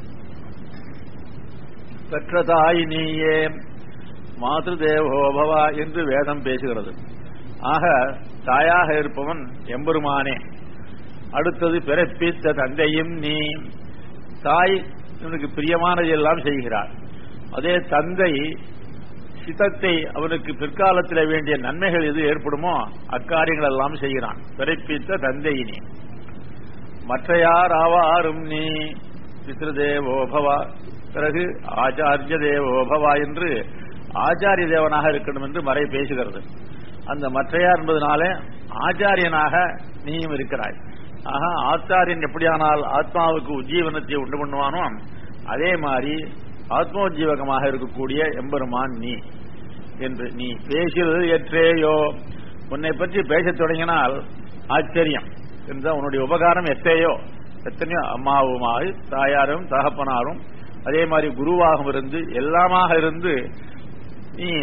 பெற்ற தாய் நீயே மாதృదేవోபவா என்று வேதம் பேசுகிறது ஆக தாயாக இருப்பவன் எம்பெருமானே அடுத்தது பிறப்பித்த தந்தையும் நீ தாய் இவனுக்கு பிரியமானதை எல்லாம் செய்கிறார் அதே தந்தை சித்தத்தை அவனுக்கு பிற்காலத்தில் வேண்டிய நன்மைகள் எது ஏற்படுமோ அக்காரியங்கள் எல்லாம் செய்கிறான் பிறப்பித்த தந்தை நீ மற்ற யார் ஆவாரும் நீ பித்ருதேவோபவா பிறகு ஆச்சாரிய தேவோபவா என்று ஆச்சாரிய தேவனாக இருக்கணும் என்று மறை பேசுகிறது அந்த மற்றையார் என்பதனாலே ஆச்சாரியனாக நீயும் இருக்கிறாய் ஆக ஆச்சாரியன் எப்படியானால் ஆத்மாவுக்கு உஜ்ஜீவனத்தை உண்டு பண்ணுவானோ அதே மாதிரி ஆத்மோஜீவகமாக இருக்கக்கூடிய எம்பெருமான் நீ என்று நீ பேசியது எற்றேயோ உன்னை பற்றி பேசத் தொடங்கினால் ஆச்சரியம் என்றால் உன்னுடைய உபகாரம் எத்தேயோ எத்தனையோ அம்மாவுமாக தாயாரும் தகப்பனாரும் அதே மாதிரி குருவாகவும் இருந்து எல்லாமாக இருந்து நீ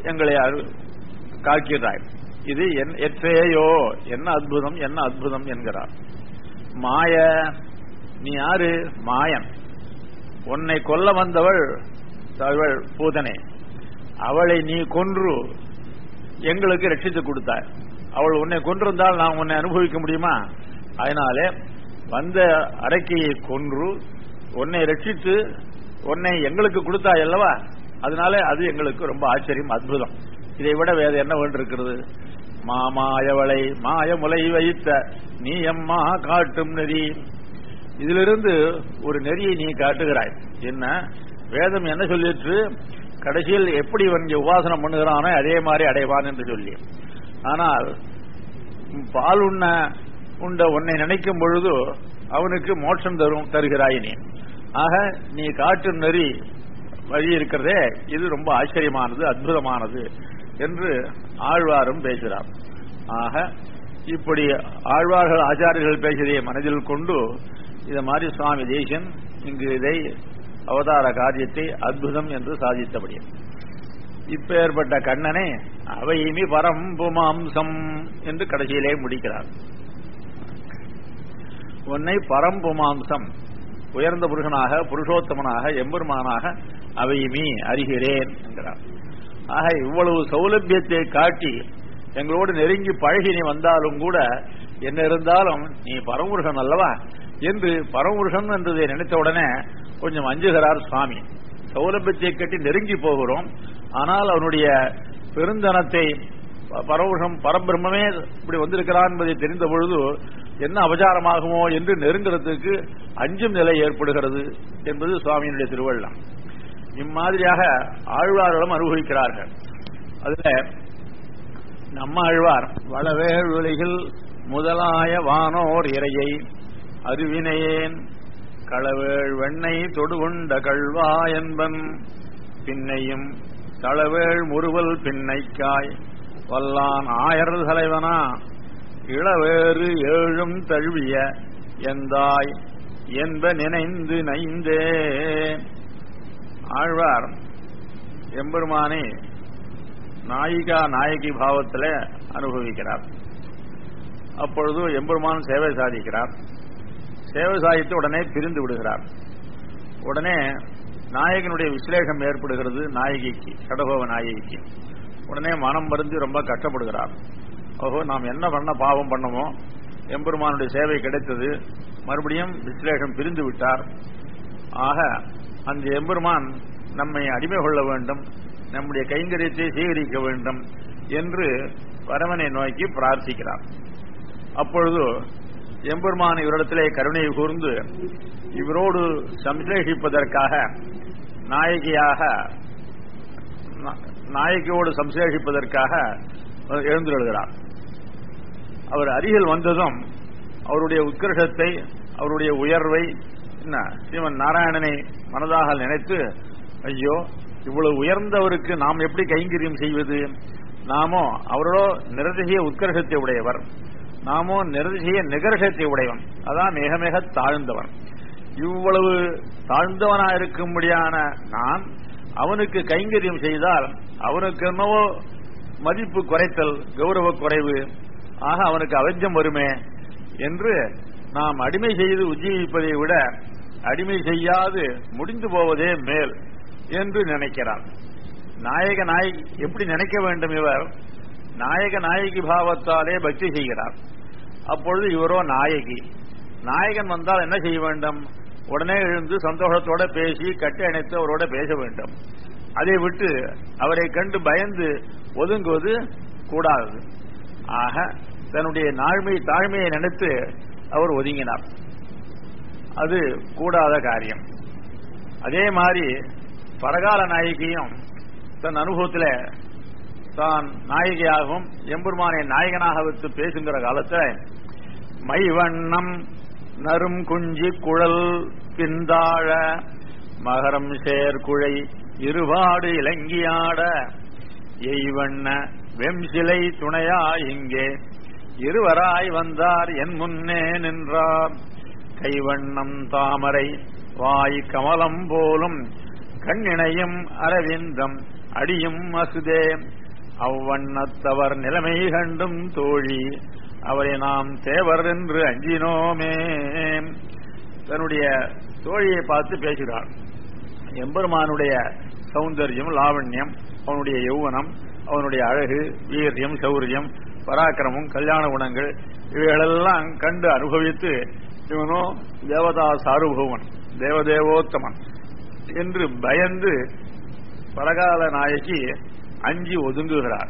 எங்களை அரு- காக்கிறாய் இது என் எற்றேயோ என்ன அற்புதம் என்ன அற்புதம் என்கிறார் மாய நீ யாரு மாயன் உன்னை கொல்ல வந்தவள் அவள் பூதனை அவளை நீ கொன்று எங்களுக்கு ரட்சித்து கொடுத்தாய் அவள் உன்னை கொன்றிருந்தால் நாம் உன்னை அனுபவிக்க முடியுமா அதனாலே வந்த அடக்கியை கொன்று உன்னை ரட்சித்து உன்னை எங்களுக்கு கொடுத்தாய் அல்லவா அதனால அது எங்களுக்கு ரொம்ப ஆச்சரியம் அற்புதம் இதை விட வேறு என்ன வேண்டிருக்கிறது மாமாயவளை மாயமுலை வைத்த நீ எம்மா காட்டும் நெறி இதிலிருந்து ஒரு நெறியை நீ காட்டுகிறாய் என்ன வேதம் என்ன சொல்லிட்டு கடைசியில் எப்படி இவன் இங்க உபாசனம் பண்ணுகிறானோ அதே மாதிரி அடைவான் என்று சொல்லி ஆனால் பால் உண்ண உண்ட உன்னை நினைக்கும் பொழுது அவனுக்கு மோட்சம் தரும் தருகிறாய் நீ ஆக நீ காட்டும் நெறி வழி இருக்கிறதே இது ரொம்ப ஆச்சரியமானது அற்புதமானது என்று ஆழ்வாரும் பேசுகிறார் ஆக இப்படி ஆழ்வார்கள் ஆச்சாரியர்கள் பேசியதை மனதில் கொண்டு இத மாதிரி சுவாமி தேசன் இங்கு இதை அவதார காரியத்தை அற்புதம் என்று சாதித்தபடி இப்பேற்பட்ட கண்ணனை அவையுமி பரம்புமாம்சம் என்று கடைசியிலே முடிக்கிறார் உன்னை பரம்புமாம்சம் உயர்ந்த புருஷனாக புருஷோத்தமனாக எம்பெருமானாக அவையுமி அறிகிறேன் என்கிறார் ஆக இவ்வளவு சௌலபியத்தை காட்டி எங்களோடு நெருங்கி பழகி நீ வந்தாலும் கூட என்ன இருந்தாலும் நீ பரமபுருஷன் அல்லவா என்று பரமபுருஷன் என்றதை நினைத்த உடனே கொஞ்சம் அஞ்சுகிறார் சுவாமி சௌலபியத்தை கட்டி நெருங்கி போகிறோம் ஆனால் அவனுடைய பெருந்தனத்தை ப- பரமபுருஷம் பரபிரம்மே இப்படி வந்திருக்கிறான் என்பதை தெரிந்த பொழுது என்ன அபச்சாரமாகுமோ என்று நெருங்குறதுக்கு அஞ்சும் நிலை ஏற்படுகிறது என்பது சுவாமியினுடைய திருவள்ளம் இம்மாதிரியாக ஆழ்வார்களும் அனுபவிக்கிறார்கள் அதுல நம்ம ஆழ்வார் வளவேள் உலகில் முதலாய வானோர் இறையை அருவினையேன் களவேள் வெண்ணை தொடுகொண்ட கள்வா என்பன் பின்னையும் களவேள் முறுவல் பின்னைக்காய் வல்லான் ஆயர் தலைவனா இளவேறு ஏழும் தழுவிய எந்தாய் என்ப நினைந்து நைந்தே ஆழ்வார் எம்பெருமானை நாயிகா நாயகி பாவத்தில் அனுபவிக்கிறார் அப்பொழுது எம்பெருமான் சேவை சாதிக்கிறார் சேவை சாதித்து உடனே பிரிந்து விடுகிறார் உடனே நாயகனுடைய விசலேஷம் ஏற்படுகிறது நாயகிக்கு கடகோவ நாயகிக்கு உடனே மனம் மருந்து ரொம்ப கஷ்டப்படுகிறார் ஓஹோ நாம் என்ன பண்ண பாவம் பண்ணமோ எம்பெருமானுடைய சேவை கிடைத்தது மறுபடியும் விசலேஷம் பிரிந்து விட்டார் ஆக அந்த எம்பெருமான் நம்மை அடிமை கொள்ள வேண்டும் நம்முடைய கைங்கரியத்தை சீகரிக்க வேண்டும் என்று பரமனை நோக்கி பிரார்த்திக்கிறார் அப்பொழுது எம்பெருமான் இவரிடத்திலே கருணை கூர்ந்து இவரோடு சம்சேஷிப்பதற்காக நாயகியாக நா- நாயகியோடு சம்சேஷிப்பதற்காக எழுந்துள்ளார் அவர் அருகில் வந்ததும் அவருடைய உத்கர்ஷத்தை அவருடைய உயர்வை என்ன ஸ்ரீமன் நாராயணனை மனதாக நினைத்து ஐயோ இவ்வளவு உயர்ந்தவருக்கு நாம் எப்படி கைங்கரியம் செய்வது நாமோ அவரோட நிரதிசிய உத்கர்ஷத்தை உடையவர் நாமோ நிரதிசிய நிகர்ஷத்தை உடையவன் அதான் மிக மிக தாழ்ந்தவன் இவ்வளவு தாழ்ந்தவனாயிருக்கும்படியான நான் அவனுக்கு கைங்கரியம் செய்தால் அவனுக்கு என்னவோ மதிப்பு குறைத்தல் கௌரவ குறைவு ஆக அவனுக்கு அவஞ்சம் வருமே என்று நாம் அடிமை செய்து உஜ்ஜீவிப்பதை விட அடிமை செய்யாது முடிந்து போவதே மேல் என்று நினைக்கிறான் நாயக நாயகி எப்படி நினைக்க வேண்டும் இவர் நாயக நாயகி பாவத்தாலே பக்தி செய்கிறார் அப்பொழுது இவரோ நாயகி நாயகன் வந்தால் என்ன செய்ய வேண்டும் உடனே எழுந்து சந்தோஷத்தோட பேசி கட்டி அணைத்து அவரோட பேச வேண்டும் அதை விட்டு அவரை கண்டு பயந்து ஒதுங்குவது கூடாது ஆக தன்னுடைய நாழ்மை தாழ்மையை நினைத்து அவர் ஒதுங்கினார் அது கூடாத காரியம் அதே மாதிரி பரகால நாயகியும் தன் அனுபவத்தில் தான் நாயகியாகவும் எம்பெருமானை நாயகனாக வைத்து பேசுகிற காலத்துல மைவண்ணம் நரும் குஞ்சி குழல் பிந்தாழ மகரம் சேர்குழை இருபாடு இலங்கியாட எய்வண்ண வெம்சிலை துணையா இங்கே இருவராய் வந்தார் என் முன்னே நின்றார் கைவண்ணம் தாமரை வாய் கமலம் போலும் கண்ணிணையும் அரவிந்தம் அடியும் அசுதே அவ்வண்ணத்தவர் நிலைமை கண்டும் தோழி அவரை நாம் தேவர் என்று அஞ்சினோமே தன்னுடைய தோழியை பார்த்து பேசுகிறார் எம்பெருமானுடைய சௌந்தரியம் லாவண்யம் அவனுடைய யௌவனம் அவனுடைய அழகு வீரியம் சௌரியம் பராக்கிரமம் கல்யாண குணங்கள் இவைகளெல்லாம் கண்டு அனுபவித்து இவனோ தேவதா சாருபவன் தேவதேவோத்தமன் என்று பயந்து பரகால நாயகி அஞ்சி ஒதுங்குகிறார்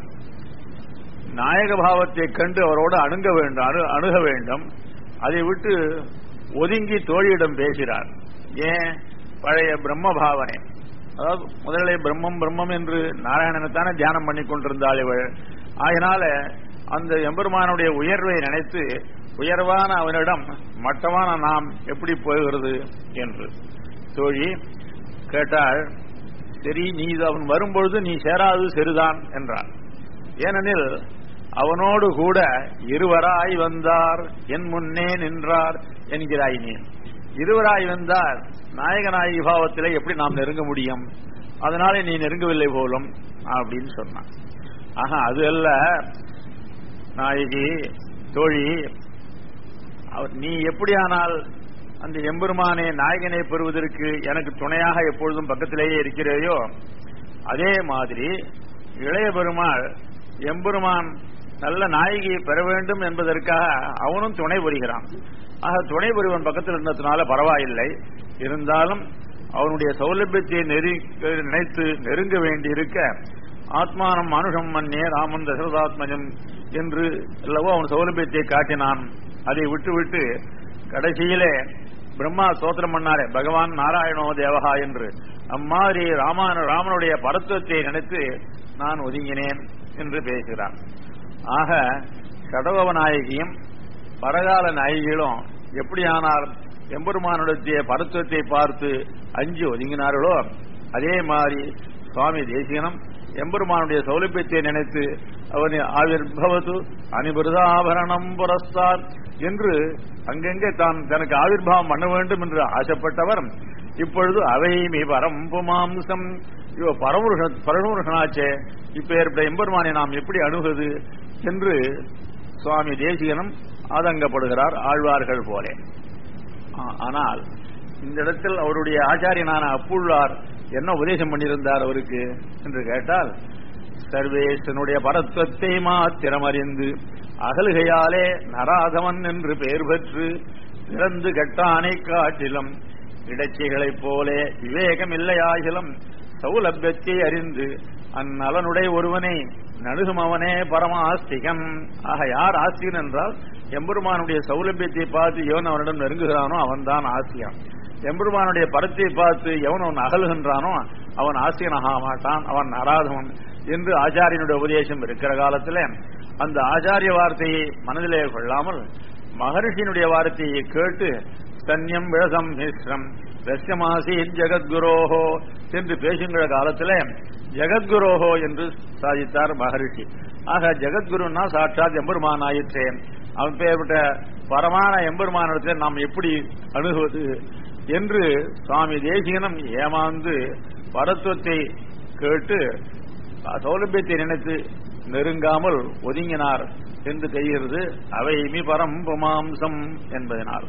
நாயக பாவத்தை கண்டு அவரோடு அணுக வேண்டும் அணு- அணுக வேண்டும் அதை விட்டு ஒதுங்கி தோழியிடம் பேசுகிறார் ஏன் பழைய பிரம்ம பாவனை அதாவது முதலிலே பிரம்மம் பிரம்மம் என்று நாராயணனைத்தானே தியானம் பண்ணி கொண்டிருந்தாள் இவள் ஆகினால அந்த எம்பெருமானுடைய உயர்வை நினைத்து உயர்வான அவனிடம் மட்டமான நாம் எப்படி போகிறது என்று தோழி கேட்டாள் சரி நீ இது அவன் வரும்பொழுது நீ சேராது சரிதான் என்றான் ஏனெனில் அவனோடு கூட இருவராய் வந்தார் என் முன்னே நின்றார் என்கிறாய் நீ இருவராய் வந்தார் நாயக நாயகி பாவத்திலே எப்படி நாம் நெருங்க முடியும் அதனாலே நீ நெருங்கவில்லை போலும் அப்படின்னு சொன்னான் ஆஹா அது அல்ல நாயகி தோழி அவர் நீ எப்படியானால் அந்த எம்பெருமானே நாயகனை பெறுவதற்கு எனக்கு துணையாக எப்பொழுதும் பக்கத்திலேயே இருக்கிறையோ அதே மாதிரி இளைய பெருமாள் எம்பெருமான் நல்ல நாயகியை பெற வேண்டும் என்பதற்காக அவனும் துணை புரிகிறான் ஆக துணை புரிவன் பக்கத்தில் இருந்ததுனால பரவாயில்லை இருந்தாலும் அவனுடைய சௌலபியத்தை நெரு நினைத்து நெருங்க வேண்டியிருக்க ஆத்மானம் மனுஷம் மன்னே ராமன் தசரதாத்மஜம் என்று அல்லவோ அவன் சௌலபியத்தை காட்டினான் அதை விட்டுவிட்டு கடைசியிலே பிரம்மா ஸ்தோத்திரம் பண்ணாரே பகவான் நாராயணோ தேவகா என்று அம்மாதிரி ராமான ராமனுடைய பரத்துவத்தை நினைத்து நான் ஒதுங்கினேன் என்று பேசுகிறான் ஆக கடவ நாயகியும் பரகால நாயகிகளும் எப்படியானால் எம்பெருமானுடைய பரத்துவத்தை பார்த்து அஞ்சு ஒதுங்கினார்களோ அதே மாதிரி சுவாமி தேசிகனும் எம்பெருமானுடைய சௌலபியத்தை நினைத்து அவனை ஆவிர்பவது அனிபிரதாபரணம் புரஸ்தார் என்று அங்கெங்கே தான் தனக்கு ஆவிர்வாவம் பண்ண வேண்டும் என்று ஆசைப்பட்டவர் இப்பொழுது அவைமி பரம்புமாம்சம் இவ பரமுருஷ பரமுருஷனாச்சே இப்ப ஏற்பட்ட எம்பெருமானை நாம் எப்படி அணுகுது என்று சுவாமி தேசிகனும் ஆதங்கப்படுகிறார் ஆழ்வார்கள் போலே ஆ- ஆனால் இந்த இடத்தில் அவருடைய ஆச்சாரியனான அப்புள்ளார் என்ன உபதேசம் பண்ணியிருந்தார் அவருக்கு என்று கேட்டால் சர்வேசனுடைய பரத்வத்தை மாத்திரம் அறிந்து அகலுகையாலே நராதவன் என்று பெயர் பெற்று பிறந்து கட்டானை காட்டிலும் இடைச்சைகளைப் போலே விவேகம் இல்லையாகிலும் சௌலபியத்தை அறிந்து அந்நலனுடைய ஒருவனை நடுகும் அவனே பரமாஸ்திகன் ஆக யார் ஆஸ்திகன் என்றால் எம்பெருமானுடைய சௌலபியத்தை பார்த்து எவன் அவனிடம் நெருங்குகிறானோ அவன்தான் ஆஸ்திகன் எம்பெருமானுடைய பரத்தை பார்த்து எவன் அவன் அகலுகின்றானோ அவன் ஆசிரியனாக மாட்டான் அவன் அராதவன் என்று ஆச்சாரியனுடைய உபதேசம் இருக்கிற காலத்தில் அந்த ஆச்சாரிய வார்த்தையை மனதிலே கொள்ளாமல் மகர்ஷியினுடைய வார்த்தையை கேட்டு சன்யம் விழசம் மிஸ்ரம் ரஷ்யமாசி ஜெகத்குரோஹோ என்று பேசுகிற காலத்தில் ஜெகத்குரோஹோ என்று சாதித்தார் மகரிஷி ஆக ஜெகத்குருன்னா சாட்சாத் எம்பெருமான் ஆயிற்றே அவன் பெயர்பட்ட பரமான எம்பெருமானிடத்தில் நாம் எப்படி அணுகுவது என்று சுவாமி தேசிகனும் ஏமாந்து பரத்துவத்தை கேட்டு சௌலபியத்தை நினைத்து நெருங்காமல் ஒதுங்கினார் என்று தெரிகிறது அவை மி பரம்புமாம்சம் என்பதனால்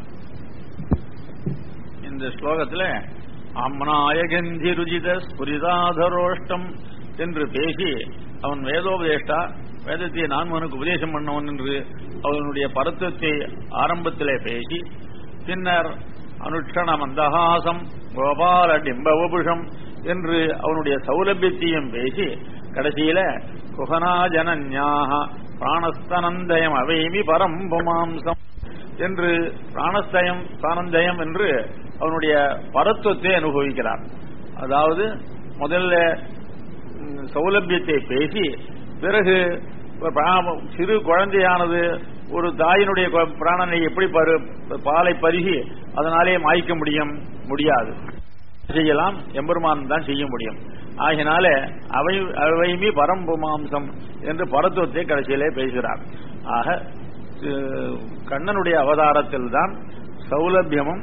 இந்த ஸ்லோகத்தில் அம்னாயகந்தி ருஜித ஸ்புரிதாதரோஷ்டம் என்று பேசி அவன் வேதோபதேஷ்டா வேதத்தை நான் உனக்கு உபதேசம் பண்ணவன் என்று அவனுடைய பரத்துவத்தை ஆரம்பத்திலே பேசி பின்னர் அனுஷ்டன மந்தஹாசம் கோபால டிம்பவபுஷம் என்று அவனுடைய சௌலபியத்தையும் பேசி கடைசியில குகனாஜனன்யாக பிராணஸ்தனந்தயம் அவைமி பரம்புமாம்சம் என்று பிராணஸ்தயம் சானந்தயம் என்று அவனுடைய பரத்துவத்தை அனுபவிக்கிறார் அதாவது முதல்ல ம், சௌலபியத்தை பேசி பிறகு பிராம- சிறு குழந்தையானது ஒரு தாயினுடைய கொ- பிராணனை எப்படி பரு பாலை பருகி அதனாலே மாய்க்க முடியும் முடியாது செய்யலாம் எம்பெருமான் தான் செய்ய முடியும் ஆகினால அவை அவைமி பரம்பு மாம்சம் என்று பரத்துவத்தை கடைசியிலே பேசுகிறார் ஆக அஹ், கண்ணனுடைய அவதாரத்தில் தான் சௌலபியமும்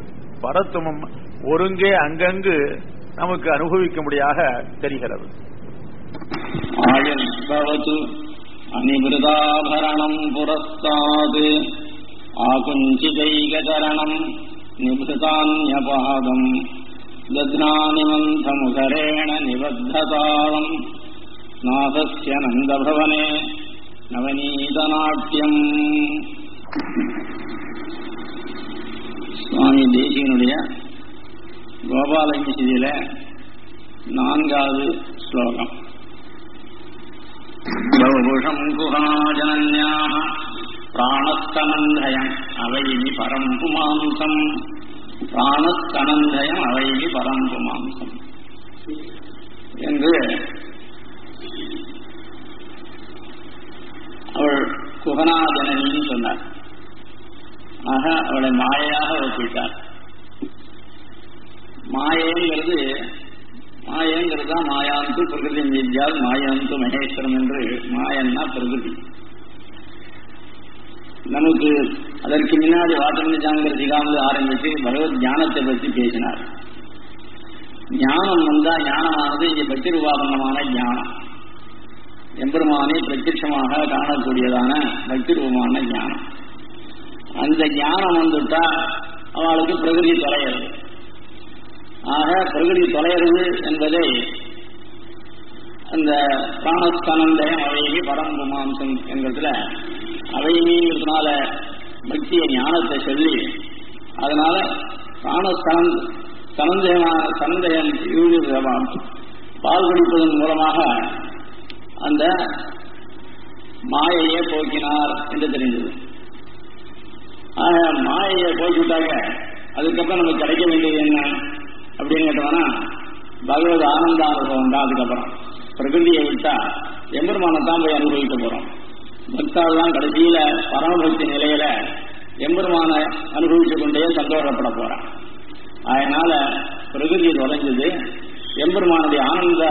பரத்துவமும் ஒருங்கே அங்கங்கு நமக்கு அனுபவிக்கும்படியாக தெரிகிறது आयुर्भवतु अनिवृताभरणम् पुरस्तात् आकुञ्चितैकचरणम् निभृतान्यपादम् दध्नानिमन्थमुखरेण निबद्धतावम् नाथस्य नन्दभवने நவநீதநாட்டியம் சுவாமி தேசியனுடைய கோபாலகிருஷ்ணியில நான்காவது ஸ்லோகம் பவபுஷம் குஹாஜனன்யாக பிராணஸ்தனந்தயம் அவைமி பரம் புமாம்சம் பிராணஸ்தனந்தயம் அவைமி பரம் புமாம்சம் என்று அவள் குகனாஜனனின்னு சொன்னார் ஆக அவளை மாயையாக ஒப்பிட்டார் மாயைங்கிறது மாயங்கிறது தான் மாயாந்து பிரகிருதி வித்யால் மாயாந்து மகேஸ்வரம் என்று மாயன்னா பிரகிருதி நமக்கு அதற்கு முன்னாடி வாட்டர்னு ஜாங்கிரதிகாமல் ஆரம்பித்து பகவத் ஞானத்தை பற்றி பேசினார் ஞானம் வந்தா ஞானமானது இங்கே பக்தி ரூபாபன்னமான ஞானம் எம்பெருமானை பிரத்யட்சமாக காணக்கூடியதான பக்தி ரூபமான ஞானம் அந்த ஞானம் வந்துட்டா அவளுக்கு பிரகிருதி தொலைகிறது ஆக பிரகிருதி தொலைகிறது என்பதை அந்த பிராணஸ்தனந்தயம் அவைகி பரம்புமாம்சம் என்கிறதுல அவைங்கிறதுனால பக்திய ஞானத்தை சொல்லி அதனால பிராணஸ்தனம் சனந்தயமான சனந்தயம் பால் குடிப்பதன் மூலமாக அந்த மாயையை போக்கினார் என்று தெரிந்தது ஆக மாயையை போக்கிட்டாங்க அதுக்கப்புறம் நமக்கு கிடைக்க வேண்டியது என்ன அப்படின்னு கேட்டோம்னா பகவத் ஆனந்த அனுபவம் தான் அதுக்கப்புறம் பிரகிருதியை விட்டா எம்பெருமானத்தான் போய் அனுபவிக்க போறோம் பக்தால் தான் கடைசியில பரமபக்தி நிலையில எம்பெருமான அனுபவித்துக் கொண்டே சந்தோஷப்பட போறான் அதனால பிரகிருதி தொலைஞ்சது எம்பெருமானுடைய ஆனந்த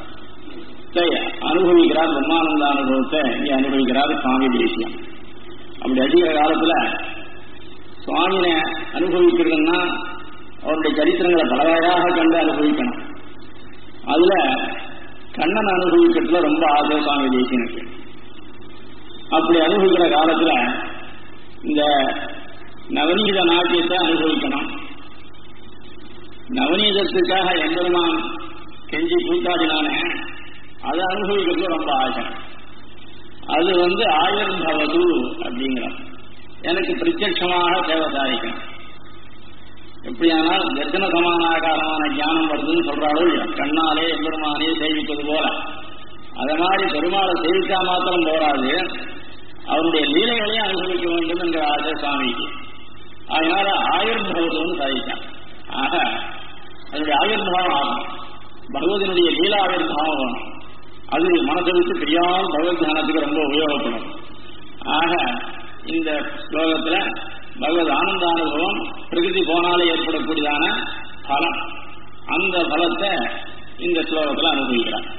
அனுபவிக்கிறார் பிரம்மானந்த அனுபவத்தை இங்கே அனுபவிக்கிறார் சுவாமி தேசியம் அப்படி அதிக காலத்துல சுவாமினை அனுபவிக்கிறதுன்னா அவருடைய சரித்திரங்களை பல வகையாக கண்டு அனுபவிக்கணும் அதுல கண்ணன் அனுபவிக்கிறதுல ரொம்ப ஆசை சுவாமி தேசியனுக்கு அப்படி அனுபவிக்கிற காலத்துல இந்த நவநீத நாட்டியத்தை அனுபவிக்கணும் நவநீதத்துக்காக எம்பெருமான் கெஞ்சி கூத்தாடினானே அதை அனுபவிக்கிறது ரொம்ப ஆசை அது வந்து ஆயுர்பவது அப்படிங்கிற எனக்கு பிரத்யட்சமாக தேவதாரிக்கணும் எப்படியானால் தர்சன சமானாகாரமான ஞானம் வருதுன்னு சொல்றாளோ கண்ணாலே எம்பெருமானே சேவிப்பது போல அத மாதிரி பெருமாளை சேவிக்கா மாத்திரம் போராது அவருடைய லீலைகளையும் அனுபவிக்க வேண்டும் என்கிற ஆசை சுவாமிக்கு அதனால ஆயுர்பவத்துன்னு சாதித்தான் ஆக அதனுடைய ஆயுர்பாவம் ஆகும் பகவதனுடைய லீலா ஆயுர்பாவம் வேணும் அது மனசை விட்டு தெரியாமல் பகவத் தியானத்துக்கு ரொம்ப உபயோகப்படும் ஆக இந்த ஸ்லோகத்துல பகவத் ஆனந்த அனுபவம் பிரகிருதி போனாலே ஏற்படக்கூடியதான பலம் அந்த பலத்தை இந்த ஸ்லோகத்தில் அனுபவிக்கிறார்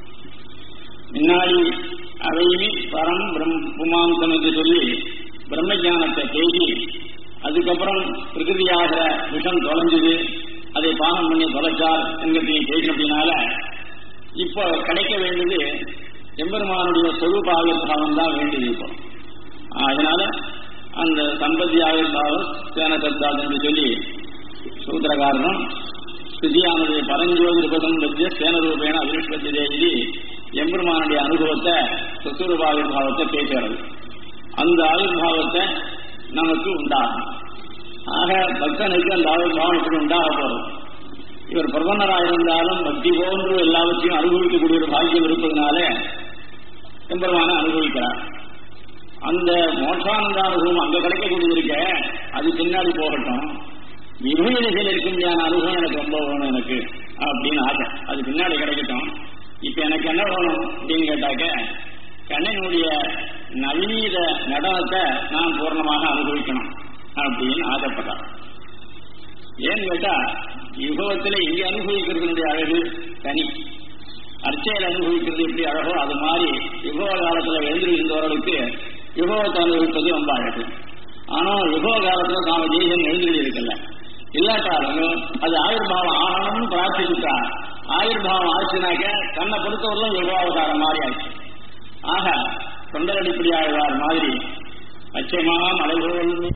முன்னாடி அவையுமே பரம் புமாம்சம் என்று சொல்லி பிரம்ம ஜானத்தை பேசி அதுக்கப்புறம் பிரகிருதியாகிற விஷம் தொலைஞ்சது அதை பானம் பண்ணி தொலைச்சார் என்கிறதையும் பேசினதுனால இப்போ கிடைக்க வேண்டியது எம்பெருமானுடைய சொரூப ஆவிர்பாவம் தான் வேண்டியது இப்போ அதனால அந்த சம்பத்தி ஆவிர்பாவம் சேன சத்தாத் என்று சொல்லி சூத்திரகாரனும் ஸ்திதியானது பரஞ்சோதி ரூபதம் வச்சு சேனரூபேன அவிருஷ்பத்தி தேவி எம்பெருமானுடைய அனுபவத்தை சத்துரூப ஆவிர்பாவத்தை பேசுகிறது அந்த ஆவிர்பாவத்தை நமக்கு உண்டாகும் ஆக பக்தனுக்கு அந்த ஆவிர்பாவம் இப்படி உண்டாக போறது இவர் பிரபன்னராக இருந்தாலும் பக்தி போன்று எல்லாவற்றையும் அனுபவிக்கக்கூடிய ஒரு பாக்கியம் இருப்பதனால எம்பெருமான அனுபவிக்கிறார் அந்த மோட்சானந்த அனுபவம் அங்க கிடைக்கக்கூடியது இருக்க அது பின்னாடி போகட்டும் விபூய திசையில் இருக்கும்படியான அனுபவம் எனக்கு ரொம்ப வேணும் எனக்கு அப்படின்னு ஆசை அது பின்னாடி கிடைக்கட்டும் இப்ப எனக்கு என்ன வேணும் அப்படின்னு கேட்டாக்க கண்ணனுடைய நவீன நடனத்தை நான் பூர்ணமாக அனுபவிக்கணும் அப்படின்னு ஆசைப்பட்டார் ஏன்னு கேட்டா யுகத்துல இங்க அனுபவிக்கிறதுனுடைய அழகு தனி அர்ச்சையில் அனுபவிக்கிறது எப்படி அழகோ அது மாதிரி யுகோக காலத்துல எழுந்திருந்தவர்களுக்கு யுகோகத்தை அனுபவிப்பது ரொம்ப அழகு ஆனா யுகோ காலத்துல நாம ஜெய்சன் எழுந்திரி இருக்கல இல்லாட்டாலும் அது ஆயுர்பாவம் ஆகணும்னு பிரார்த்திச்சுட்டா ஆயுர்பாவம் ஆச்சுனாக்க தன்னை பொறுத்தவரையிலும் யுகாவதாரம் மாதிரி ஆச்சு ஆக தொண்டரடிப்படி ஆழ்வார் மாதிரி அச்சமா மலைபோல்